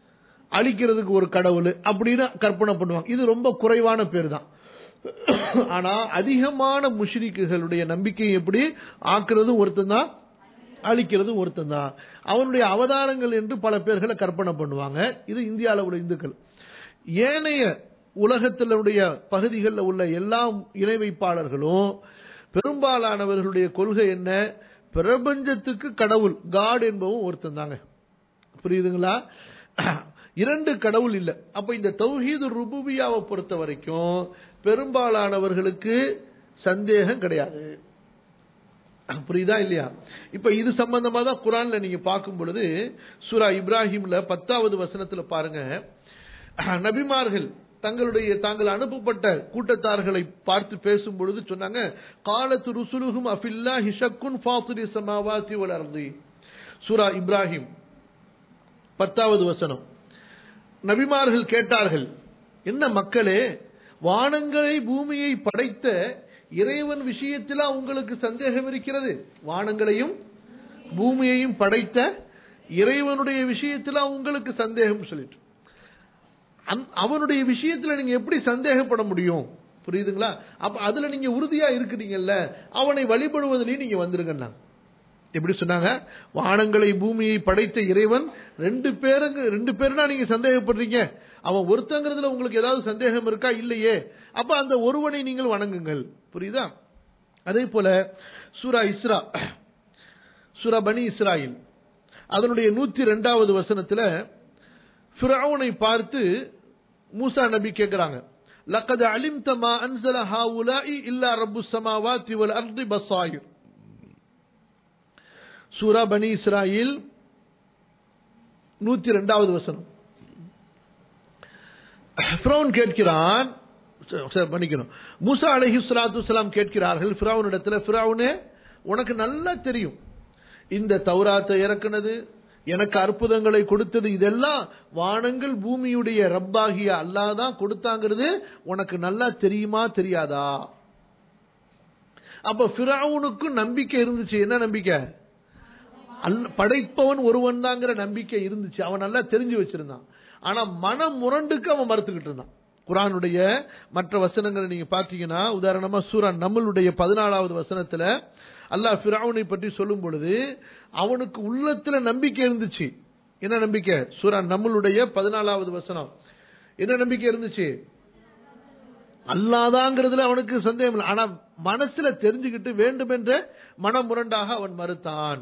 அழிக்கிறதுக்கு ஒரு கடவுள் அப்படின்னு கற்பனை பண்ணுவாங்க இது ரொம்ப குறைவான பேர் தான் ஆனா அதிகமான முஷ்ரிக்குகளுடைய நம்பிக்கை எப்படி ஆக்குறதும் ஒருத்தன் தான் அழிக்கிறதும் ஒருத்தன் தான் அவனுடைய அவதாரங்கள் என்று பல பேர்களை கற்பனை பண்ணுவாங்க இது இந்தியாவில் உள்ள இந்துக்கள் ஏனைய உலகத்தினுடைய பகுதிகளில் உள்ள எல்லா இணை வைப்பாளர்களும் பெரும்பாலானவர்களுடைய கொள்கை என்ன பிரபஞ்சத்துக்கு கடவுள் காட் என்பவும் ஒருத்தன் தாங்க புரியுதுங்களா இரண்டு கடவுள் இல்லை அப்ப இந்த தௌஹீது ருபுபியாவை பொறுத்த வரைக்கும் பெரும்பாலானவர்களுக்கு சந்தேகம் கிடையாது புரியுதா இல்லையா இப்ப இது சம்பந்தமா தான் குரான்ல நீங்க பார்க்கும் பொழுது சூரா இப்ராஹிம்ல பத்தாவது வசனத்துல பாருங்க நபிமார்கள் தங்களுடைய தாங்கள் அனுப்பப்பட்ட கூட்டத்தார்களை பார்த்து பேசும் பொழுது சொன்னாங்க காலத்து ருசுலுகும் அஃபில்லா ஹிஷக்குன் ஃபாத்துரி சமாவாத்தி வளர்ந்தி சூரா இப்ராஹிம் பத்தாவது வசனம் நபிமார்கள் கேட்டார்கள் என்ன மக்களே வானங்களை பூமியை படைத்த இறைவன் விஷயத்தில் உங்களுக்கு சந்தேகம் இருக்கிறது வானங்களையும் பூமியையும் படைத்த இறைவனுடைய விஷயத்தில் உங்களுக்கு சந்தேகம் சொல்லிட்டு அவனுடைய விஷயத்துல நீங்க எப்படி சந்தேகப்பட முடியும் புரியுதுங்களா அப்ப அதுல நீங்க உறுதியா இருக்கிறீங்கல்ல அவனை வழிபடுவதிலையும் நீங்க வந்துருங்கண்ணா எப்படி சொன்னாங்க வானங்களை பூமியை படைத்த இறைவன் ரெண்டு பேருங்க ரெண்டு பேருனா நீங்க சந்தேகப்படுறீங்க அவன் ஒருத்தங்கிறதுல உங்களுக்கு ஏதாவது சந்தேகம் இருக்கா இல்லையே அப்ப அந்த ஒருவனை நீங்கள் வணங்குங்கள் புரியுதா அதே போல சூரா இஸ்ரா சூரா பனி இஸ்ராயில் அதனுடைய நூத்தி ரெண்டாவது வசனத்துல ஃபிரௌனை பார்த்து மூசா நபி கேட்கிறாங்க لقد علمت ما انزل هؤلاء الا رب السماوات والارض بصائر சூரா பனி இஸ்ராயில் நூத்தி ரெண்டாவது வசனம் ஃபிரௌன் கேட்கிறான் பண்ணிக்கணும் மூசா அலஹி சலாத்து சலாம் கேட்கிறார்கள் ஃபிரௌன் இடத்துல ஃபிரௌனே உனக்கு நல்லா தெரியும் இந்த தௌராத்தை இறக்குனது எனக்கு அற்புதங்களை கொடுத்தது இதெல்லாம் வானங்கள் பூமியுடைய ரப்பாகிய அல்லாதான் கொடுத்தாங்கிறது உனக்கு நல்லா தெரியுமா தெரியாதா அப்ப ஃபிரௌனுக்கும் நம்பிக்கை இருந்துச்சு என்ன நம்பிக்கை அல்ல படைப்பவன் ஒருவன் தாங்கிற நம்பிக்கை இருந்துச்சு அவன் நல்லா தெரிஞ்சு வச்சிருந்தான் ஆனா மன முரண்டுக்கு அவன் மறுத்துக்கிட்டு இருந்தான் குரானுடைய மற்ற வசனங்களை நீங்க பாத்தீங்கன்னா உதாரணமா சூரா நம்மளுடைய பதினாலாவது வசனத்துல அல்லாஹ் ஃபிரௌனை பற்றி சொல்லும் பொழுது அவனுக்கு உள்ளத்துல நம்பிக்கை இருந்துச்சு என்ன நம்பிக்கை சூரா நம்மளுடைய பதினாலாவது வசனம் என்ன நம்பிக்கை இருந்துச்சு அல்லாதாங்கிறதுல அவனுக்கு சந்தேகம் இல்லை ஆனா மனசுல தெரிஞ்சுக்கிட்டு வேண்டும் என்ற மனமுரண்டாக அவன் மறுத்தான்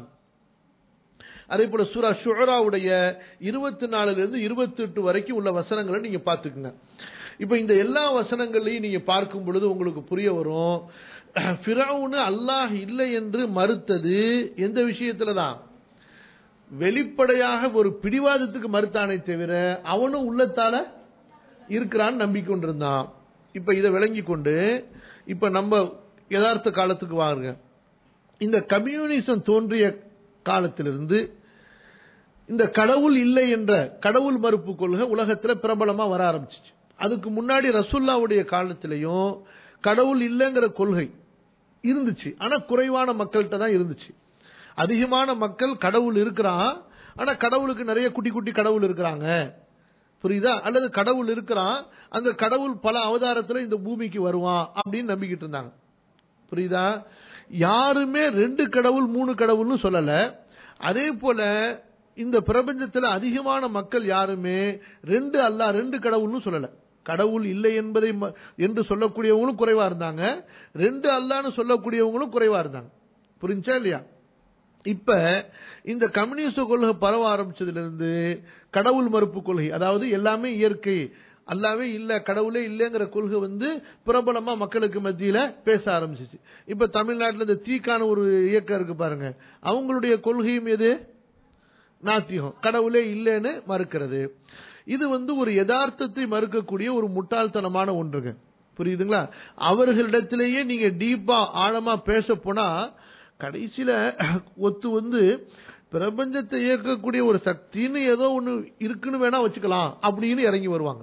அதே போல சூரா ஷுராவுடைய இருபத்தி நாலுல இருந்து இருபத்தி எட்டு வரைக்கும் உள்ள வசனங்களை நீங்க பாத்துக்குங்க இப்ப இந்த எல்லா வசனங்களையும் நீங்க பார்க்கும் பொழுது உங்களுக்கு புரிய வரும் ஃபிரௌனு அல்லாஹ் இல்லை என்று மறுத்தது எந்த விஷயத்துல தான் வெளிப்படையாக ஒரு பிடிவாதத்துக்கு மறுத்தானே தவிர அவனும் உள்ளத்தால இருக்கிறான்னு நம்பிக்கொண்டிருந்தான் இப்ப இதை விளங்கி கொண்டு இப்ப நம்ம யதார்த்த காலத்துக்கு வாருங்க இந்த கம்யூனிசம் தோன்றிய காலத்திலிருந்து இந்த கடவுள் இல்லை என்ற கடவுள் மறுப்பு கொள்கை உலகத்தில் பிரபலமா வர ஆரம்பிச்சிச்சு அதுக்கு முன்னாடி ரசுல்லாவுடைய காலத்திலையும் கடவுள் இல்லைங்கிற கொள்கை இருந்துச்சு ஆனா குறைவான மக்கள்கிட்ட தான் இருந்துச்சு அதிகமான மக்கள் கடவுள் இருக்கிறான் ஆனா கடவுளுக்கு நிறைய குட்டி குட்டி கடவுள் இருக்கிறாங்க புரியுதா அல்லது கடவுள் இருக்கிறான் அந்த கடவுள் பல அவதாரத்துல இந்த பூமிக்கு வருவான் அப்படின்னு நம்பிக்கிட்டு இருந்தாங்க புரியுதா யாருமே ரெண்டு கடவுள் மூணு கடவுள்னு சொல்லல அதே போல இந்த பிரபஞ்சத்தில் அதிகமான மக்கள் யாருமே ரெண்டு அல்ல ரெண்டு கடவுள்னு சொல்லல கடவுள் இல்லை என்பதை என்று சொல்லக்கூடியவங்களும் குறைவா இருந்தாங்க ரெண்டு அல்லான்னு சொல்லக்கூடியவங்களும் குறைவா இருந்தாங்க புரிஞ்சா இல்லையா இப்ப இந்த கம்யூனிஸ்ட் கொள்கை பரவ ஆரம்பிச்சதுல இருந்து கடவுள் மறுப்பு கொள்கை அதாவது எல்லாமே இயற்கை அல்லாவே இல்ல கடவுளே இல்லைங்கிற கொள்கை வந்து பிரபலமா மக்களுக்கு மத்தியில பேச ஆரம்பிச்சிச்சு இப்ப தமிழ்நாட்டில் இந்த தீக்கான ஒரு இயக்கம் இருக்கு பாருங்க அவங்களுடைய கொள்கையும் எது நாத்தியம் கடவுளே இல்லைன்னு மறுக்கிறது இது வந்து ஒரு யதார்த்தத்தை மறுக்கக்கூடிய ஒரு முட்டாள்தனமான ஒன்றுங்க புரியுதுங்களா அவர்களிடத்திலேயே நீங்க டீப்பா ஆழமா பேச போனா கடைசியில ஒத்து வந்து பிரபஞ்சத்தை இயக்கக்கூடிய ஒரு சக்தின்னு ஏதோ ஒண்ணு இருக்குன்னு வேணா வச்சுக்கலாம் அப்படின்னு இறங்கி வருவாங்க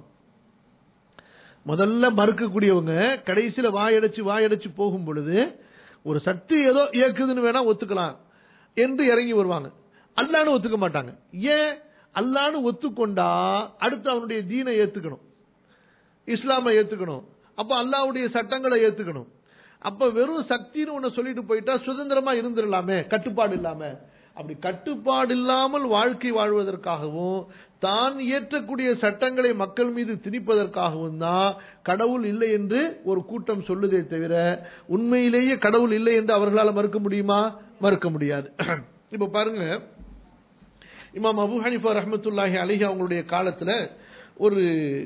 முதல்ல மறுக்கக்கூடியவங்க கடைசியில வாயடைச்சு வாயடைச்சு போகும் பொழுது ஒரு சக்தி ஏதோ இயக்குதுன்னு வேணா ஒத்துக்கலாம் என்று இறங்கி வருவாங்க அல்லான்னு ஒத்துக்க மாட்டாங்க ஏன் அல்லான்னு ஒத்துக்கொண்டா அடுத்து அவனுடைய தீனை ஏத்துக்கணும் இஸ்லாமை ஏத்துக்கணும் அப்ப அல்லாவுடைய சட்டங்களை ஏத்துக்கணும் அப்ப வெறும் சக்தின்னு ஒண்ணு சொல்லிட்டு போயிட்டா சுதந்திரமா இருந்துடலாமே கட்டுப்பாடு இல்லாம அப்படி கட்டுப்பாடு இல்லாமல் வாழ்க்கை வாழ்வதற்காகவும் தான் இயற்றக்கூடிய சட்டங்களை மக்கள் மீது திணிப்பதற்காகவும் தான் கடவுள் இல்லை என்று ஒரு கூட்டம் சொல்லுதே தவிர உண்மையிலேயே கடவுள் இல்லை என்று அவர்களால் மறுக்க முடியுமா மறுக்க முடியாது இப்ப பாருங்க இமாம் அபு ஹனிஃபா ரஹமத்துல்லாஹி அலிஹி அவங்களுடைய காலத்துல ஒரு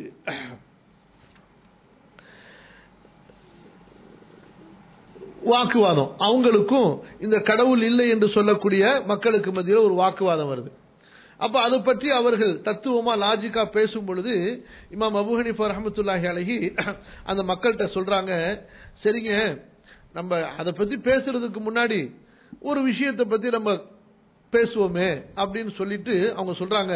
வாக்குவாதம் அவங்களுக்கும் இந்த கடவுள் இல்லை என்று சொல்லக்கூடிய மக்களுக்கு மத்தியில் ஒரு வாக்குவாதம் வருது அப்ப அதை பற்றி அவர்கள் தத்துவமா லாஜிக்கா பேசும் பொழுது இமாம் அபு ஹனிஃபா ரஹமத்துல்லாஹி அழகி அந்த மக்கள்கிட்ட சொல்றாங்க சரிங்க நம்ம அதை பத்தி பேசுறதுக்கு முன்னாடி ஒரு விஷயத்தை பத்தி நம்ம பேசுவோமே அப்படின்னு சொல்லிட்டு அவங்க சொல்றாங்க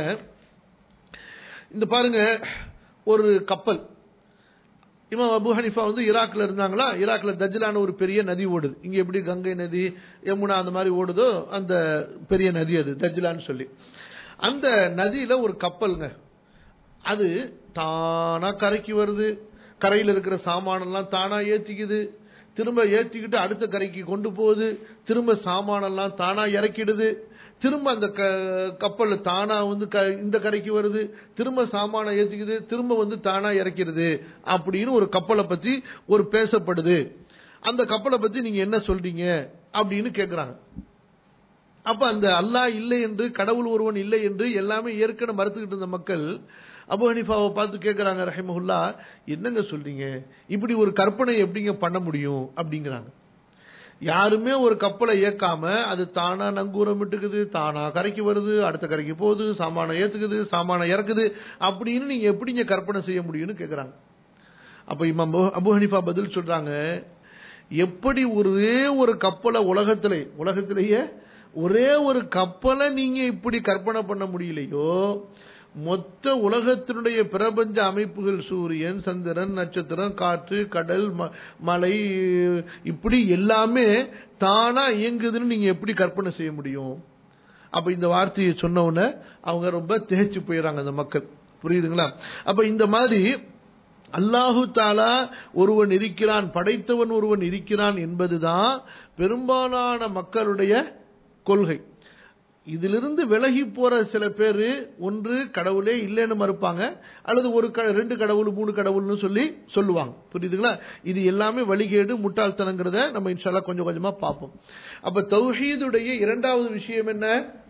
இந்த பாருங்க ஒரு கப்பல் இமாம் அபு ஹனிஃபா வந்து ஈராக்ல இருந்தாங்களா ஈராக்ல தஜ்லான ஒரு பெரிய நதி ஓடுது இங்க எப்படி கங்கை நதி யமுனா அந்த மாதிரி ஓடுதோ அந்த பெரிய நதி அது தஜ்லான்னு சொல்லி அந்த நதியில ஒரு கப்பலுங்க அது தானா கரைக்கு வருது கரையில் இருக்கிற சாமானெல்லாம் தானா ஏத்திக்குது திரும்ப ஏத்திக்கிட்டு அடுத்த கரைக்கு கொண்டு போகுது திரும்ப சாமானெல்லாம் தானா இறக்கிடுது திரும்ப அந்த கப்பல் தானா வந்து இந்த கரைக்கு வருது திரும்ப சாமான ஏற்றிக்குது திரும்ப வந்து தானா இறக்கிறது அப்படின்னு ஒரு கப்பலை பத்தி ஒரு பேசப்படுது அந்த கப்பலை பத்தி நீங்க என்ன சொல்றீங்க அப்படின்னு கேட்கிறாங்க அப்ப அந்த அல்லாஹ் இல்லை என்று கடவுள் ஒருவன் இல்லை என்று எல்லாமே ஏற்கனவே மறுத்துக்கிட்டு இருந்த மக்கள் அபு ஹனிஃபாவை பார்த்து கேட்கிறாங்க ரஹிமஹுல்லா என்னங்க சொல்றீங்க இப்படி ஒரு கற்பனை எப்படிங்க பண்ண முடியும் அப்படிங்கிறாங்க யாருமே ஒரு கப்பலை இயக்காம அது தானா நங்கூரம் விட்டுக்குது தானா கரைக்கு வருது அடுத்த கரைக்கு போகுது சாமானை ஏத்துக்குது சாமானை இறக்குது அப்படின்னு நீங்க எப்படிங்க கற்பனை செய்ய முடியும்னு கேக்குறாங்க அப்ப இமாம் அபு ஹனிஃபா பதில் சொல்றாங்க எப்படி ஒரே ஒரு கப்பலை உலகத்திலே உலகத்திலேயே ஒரே ஒரு கப்பலை நீங்க இப்படி கற்பனை பண்ண முடியலையோ மொத்த உலகத்தினுடைய பிரபஞ்ச அமைப்புகள் சூரியன் சந்திரன் நட்சத்திரம் காற்று கடல் மலை இப்படி எல்லாமே தானா இயங்குதுன்னு நீங்க எப்படி கற்பனை செய்ய முடியும் அப்ப இந்த வார்த்தையை சொன்ன உடனே அவங்க ரொம்ப திகைச்சு போயிடறாங்க அந்த மக்கள் புரியுதுங்களா அப்ப இந்த மாதிரி அல்லாஹு தாலா ஒருவன் இருக்கிறான் படைத்தவன் ஒருவன் இருக்கிறான் என்பதுதான் பெரும்பாலான மக்களுடைய கொள்கை இதிலிருந்து விலகி போற சில பேர் ஒன்று கடவுளே இல்லைன்னு மறுப்பாங்க அல்லது ஒரு ரெண்டு கடவுள் மூணு கடவுள்னு சொல்லி சொல்லுவாங்க புரியுதுங்களா இது எல்லாமே வழிகேடு முட்டாள்தனங்கிறத நம்ம இன்ஷால்லா கொஞ்சம் கொஞ்சமா பார்ப்போம் அப்ப தௌஹீதுடைய இரண்டாவது விஷயம் என்ன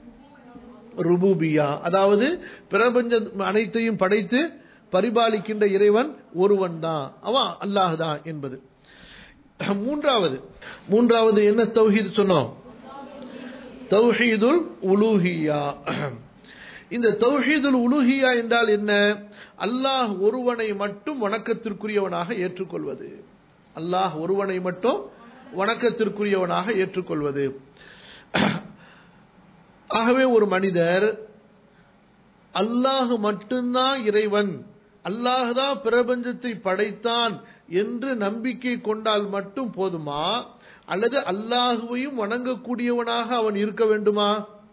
ருபூபியா அதாவது பிரபஞ்ச அனைத்தையும் படைத்து பரிபாலிக்கின்ற இறைவன் ஒருவன் தான் அவன் அல்லாஹ் தான் என்பது மூன்றாவது மூன்றாவது என்ன தௌஹீது சொன்னோம் தௌஹீதுல் உலூஹியா இந்த தௌஹீதுல் உலூஹியா என்றால் என்ன அல்லாஹ் ஒருவனை மட்டும் வணக்கத்திற்குரியவனாக ஏற்றுக்கொள்வது அல்லாஹ் ஒருவனை மட்டும் வணக்கத்திற்குரியவனாக ஏற்றுக்கொள்வது ஆகவே ஒரு மனிதர் அல்லாஹ் மட்டும்தான் இறைவன் அல்லாஹ் தான் பிரபஞ்சத்தை படைத்தான் என்று நம்பிக்கை கொண்டால் மட்டும் போதுமா அல்லது அல்லாஹுவையும் வணங்கக்கூடியவனாக அவன் இருக்க வேண்டுமா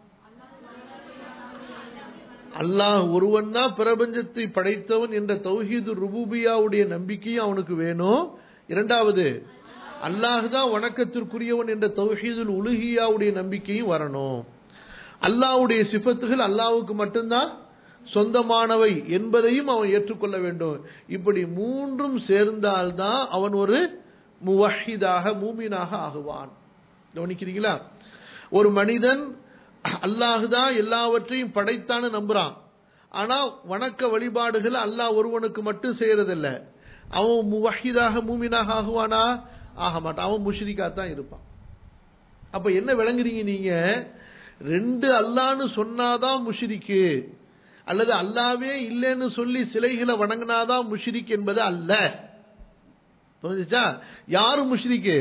அல்லாஹ் ஒருவன் தான் பிரபஞ்சத்தை படைத்தவன் என்ற தௌஹீது ருபூபியாவுடைய நம்பிக்கையும் அவனுக்கு வேணும் இரண்டாவது அல்லாஹ் தான் வணக்கத்திற்குரியவன் என்ற தௌஹீதுல் உலுகியாவுடைய நம்பிக்கையும் வரணும் அல்லாஹ்வுடைய சிபத்துகள் அல்லாஹ்வுக்கு மட்டும்தான் சொந்தமானவை என்பதையும் அவன் ஏற்றுக்கொள்ள வேண்டும் இப்படி மூன்றும் சேர்ந்தால்தான் அவன் ஒரு முவஹிதாக மூமினாக ஆகுவான் கவனிக்கிறீங்களா ஒரு மனிதன் அல்லாஹுதான் எல்லாவற்றையும் படைத்தான்னு நம்புறான் ஆனா வணக்க வழிபாடுகள் அல்லாஹ் ஒருவனுக்கு மட்டும் செய்யறதில்ல அவன் முவஹிதாக மூமினாக ஆகுவானா ஆக மாட்டான் அவன் முஷ்ரிக்கா தான் இருப்பான் அப்ப என்ன விளங்குறீங்க நீங்க ரெண்டு அல்லான்னு சொன்னாதான் முஷ்ரிக்கு அல்லது அல்லாவே இல்லைன்னு சொல்லி சிலைகளை வணங்கினாதான் முஷ்ரிக் என்பது அல்ல புரிஞ்சுச்சா யாரு முஷ்ரிக்கு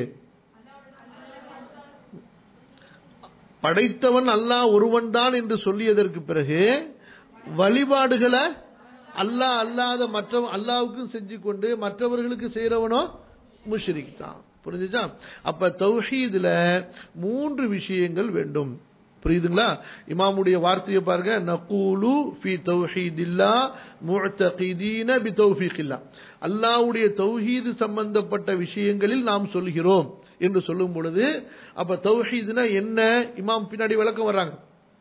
படைத்தவன் அல்லாஹ் ஒருவன் தான் என்று சொல்லியதற்கு பிறகு வழிபாடுகளை அல்லாஹ் அல்லாத மற்ற அல்லாவுக்கும் செஞ்சு கொண்டு மற்றவர்களுக்கு செய்யறவனோ முஷ்ரிக் தான் புரிஞ்சுச்சா அப்ப தௌஹீதுல மூன்று விஷயங்கள் வேண்டும் புரியுதுங்களா இமாமுடைய வார்த்தையை பாருங்க நகூலு ஃபி தௌஹீதில்லா முஅத்தகீதீன பி தௌஃபீகில்லா அல்லாஹ்வுடைய தௌஹீது சம்பந்தப்பட்ட விஷயங்களில் நாம் சொல்கிறோம் என்று சொல்லும் பொழுது அப்ப தௌஹீதுனா என்ன இமாம் பின்னாடி விளக்கம் வர்றாங்க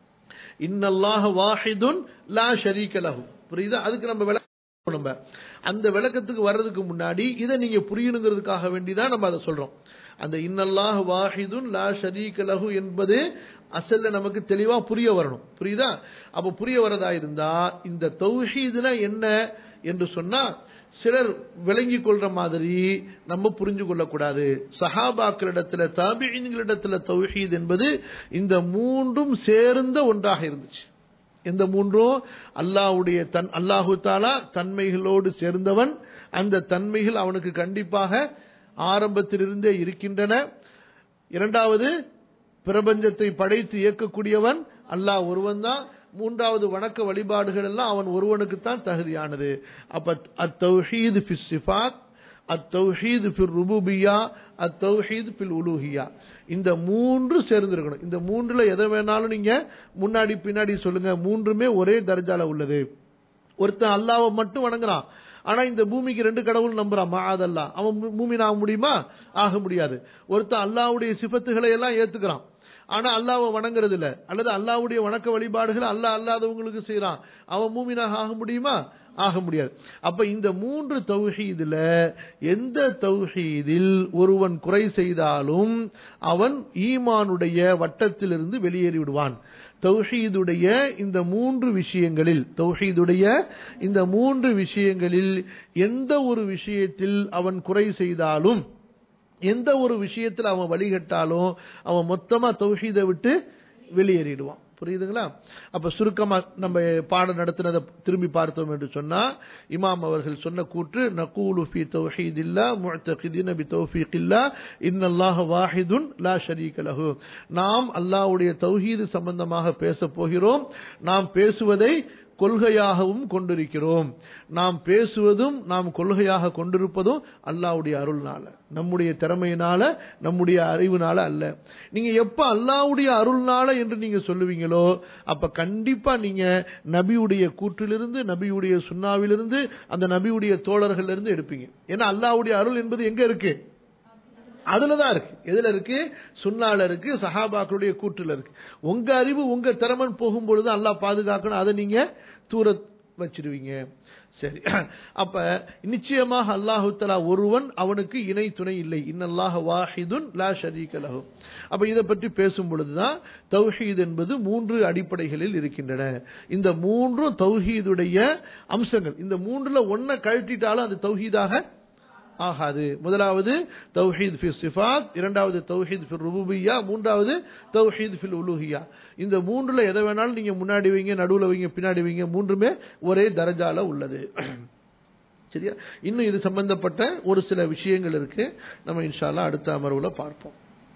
இன்னல்லாஹ வாஹிதுன் லா ஷரீக லஹு புரியுதா அதுக்கு நம்ம விளக்கம் நம்ம அந்த விளக்கத்துக்கு வர்றதுக்கு முன்னாடி இதை நீங்க புரியணுங்கிறதுக்காக வேண்டிதான் நம்ம அதை சொல்றோம் அந்த இன்னல்லாஹ் வாஹிதுன் லா ஷரீக லஹு என்பது அசல்ல நமக்கு தெளிவா புரிய வரணும் புரியுதா அப்ப புரிய வரதா இருந்தா இந்த தௌஹீதுனா என்ன என்று சொன்னா சிலர் விளங்கி கொள்ற மாதிரி நம்ம புரிஞ்சு கொள்ளக்கூடாது சஹாபாக்களிடத்துல தாபிகளிடத்துல தௌஹீத் என்பது இந்த மூன்றும் சேர்ந்த ஒன்றாக இருந்துச்சு எந்த மூன்றும் அல்லாஹ்வுடைய தன் அல்லாஹு தாலா தன்மைகளோடு சேர்ந்தவன் அந்த தன்மைகள் அவனுக்கு கண்டிப்பாக ஆரம்பத்திலிருந்தே இருக்கின்றன இரண்டாவது பிரபஞ்சத்தை படைத்து இயக்கக்கூடியவன் அல்லாஹ் ஒருவன் தான் மூன்றாவது வணக்க வழிபாடுகள் எல்லாம் அவன் ஒருவனுக்கு தான் தகுதியானது அப்ப அத்தௌஹீது ஃபி சிஃபாத் அத்தௌஹீது ஃபில் ருபூபியா அத்தௌஹீது ஃபில் உலூஹியா இந்த மூன்று சேர்ந்திருக்கணும் இந்த மூன்றுல எதை வேணாலும் நீங்க முன்னாடி பின்னாடி சொல்லுங்க மூன்றுமே ஒரே தர்ஜால உள்ளது ஒருத்தன் அல்லாவை மட்டும் வணங்குறான் ஆனா இந்த பூமிக்கு ரெண்டு கடவுள் நம்புறான் மாதல்லா அவன் பூமி ஆக முடியுமா ஆக முடியாது ஒருத்தன் அல்லாவுடைய சிபத்துகளை எல்லாம் ஏத்துக்கிறான் ஆனா அல்லாவை வணங்குறது இல்ல அல்லது அல்லாவுடைய வணக்க வழிபாடுகள் அல்லாஹ் அல்லாதவங்களுக்கு செய்யறான் அவன் மூமினாக ஆக முடியுமா ஆக முடியாது அப்ப இந்த மூன்று தௌஹீதுல எந்த தௌஹீதில் ஒருவன் குறை செய்தாலும் அவன் ஈமானுடைய வட்டத்திலிருந்து வெளியேறி விடுவான் தௌஹீதுடைய இந்த மூன்று விஷயங்களில் தௌஹீதுடைய இந்த மூன்று விஷயங்களில் எந்த ஒரு விஷயத்தில் அவன் குறை செய்தாலும் எந்த ஒரு விஷயத்தில் அவன் வழிகட்டாலும் அவன் மொத்தமா தௌஹீதை விட்டு வெளியேறிடுவான் புரியுதுங்களா அப்ப சுருக்கமா நம்ம பாடம் நடத்தினதை திரும்பி பார்த்தோம் என்று சொன்னா இமாம் அவர்கள் சொன்ன கூற்று நகூலு ஃபி தௌஹீதில்லா முஅத்தகிதீன பி தௌஃபீகில்லா இன்னல்லாஹ வாஹிதுன் லா ஷரீக லஹு நாம் அல்லாஹ்வுடைய தௌஹீது சம்பந்தமாக பேச போகிறோம் நாம் பேசுவதை கொள்கையாகவும் கொண்டிருக்கிறோம் நாம் பேசுவதும் நாம் கொள்கையாக கொண்டிருப்பதும் அல்லாவுடைய அருள்னால நம்முடைய திறமையினால நம்முடைய அறிவுனால அல்ல நீங்க எப்ப அல்லாவுடைய அருள்னால என்று நீங்க சொல்லுவீங்களோ அப்ப கண்டிப்பா நீங்க நபியுடைய கூற்றிலிருந்து நபியுடைய சுண்ணாவிலிருந்து அந்த நபியுடைய தோழர்கள் இருந்து எடுப்பீங்க ஏன்னா அல்லாவுடைய அருள் என்பது எங்க இருக்கு அதுலதான் இருக்கு எதுல இருக்கு சுண்ணால இருக்கு சஹாபாக்களுடைய கூற்றுல இருக்கு உங்க அறிவு உங்க திறமன் போகும்பொழுது அல்லாஹ் பாதுகாக்கணும் அதை நீங்க தூர வச்சிருவீங்க சரி அப்ப நிச்சயமாக அல்லாஹு தலா ஒருவன் அவனுக்கு இணை துணை இல்லை இன்னல்லாஹ வாஹிதுன் லா ஷரீக லஹு அப்ப இதை பற்றி பேசும் பொழுதுதான் தௌஹீத் என்பது மூன்று அடிப்படைகளில் இருக்கின்றன இந்த மூன்றும் தௌஹீதுடைய அம்சங்கள் இந்த மூன்றுல ஒன்ன கழட்டிட்டாலும் அது தௌஹீதாக ஆகாது முதலாவது தௌஹீத் ஃபில் சிஃபாத் இரண்டாவது தௌஹீத் ஃபில் ருபூபியா மூன்றாவது தௌஹீத் ஃபில் உலுஹியா இந்த மூன்றுல எதை வேணாலும் நீங்க முன்னாடி வைங்க நடுவுல வைங்க பின்னாடி வைங்க மூன்றுமே ஒரே தரஜால உள்ளது சரியா இன்னும் இது சம்பந்தப்பட்ட ஒரு சில விஷயங்கள் இருக்கு நம்ம இன்ஷால்லா அடுத்த அமர்வுல பார்ப்போம்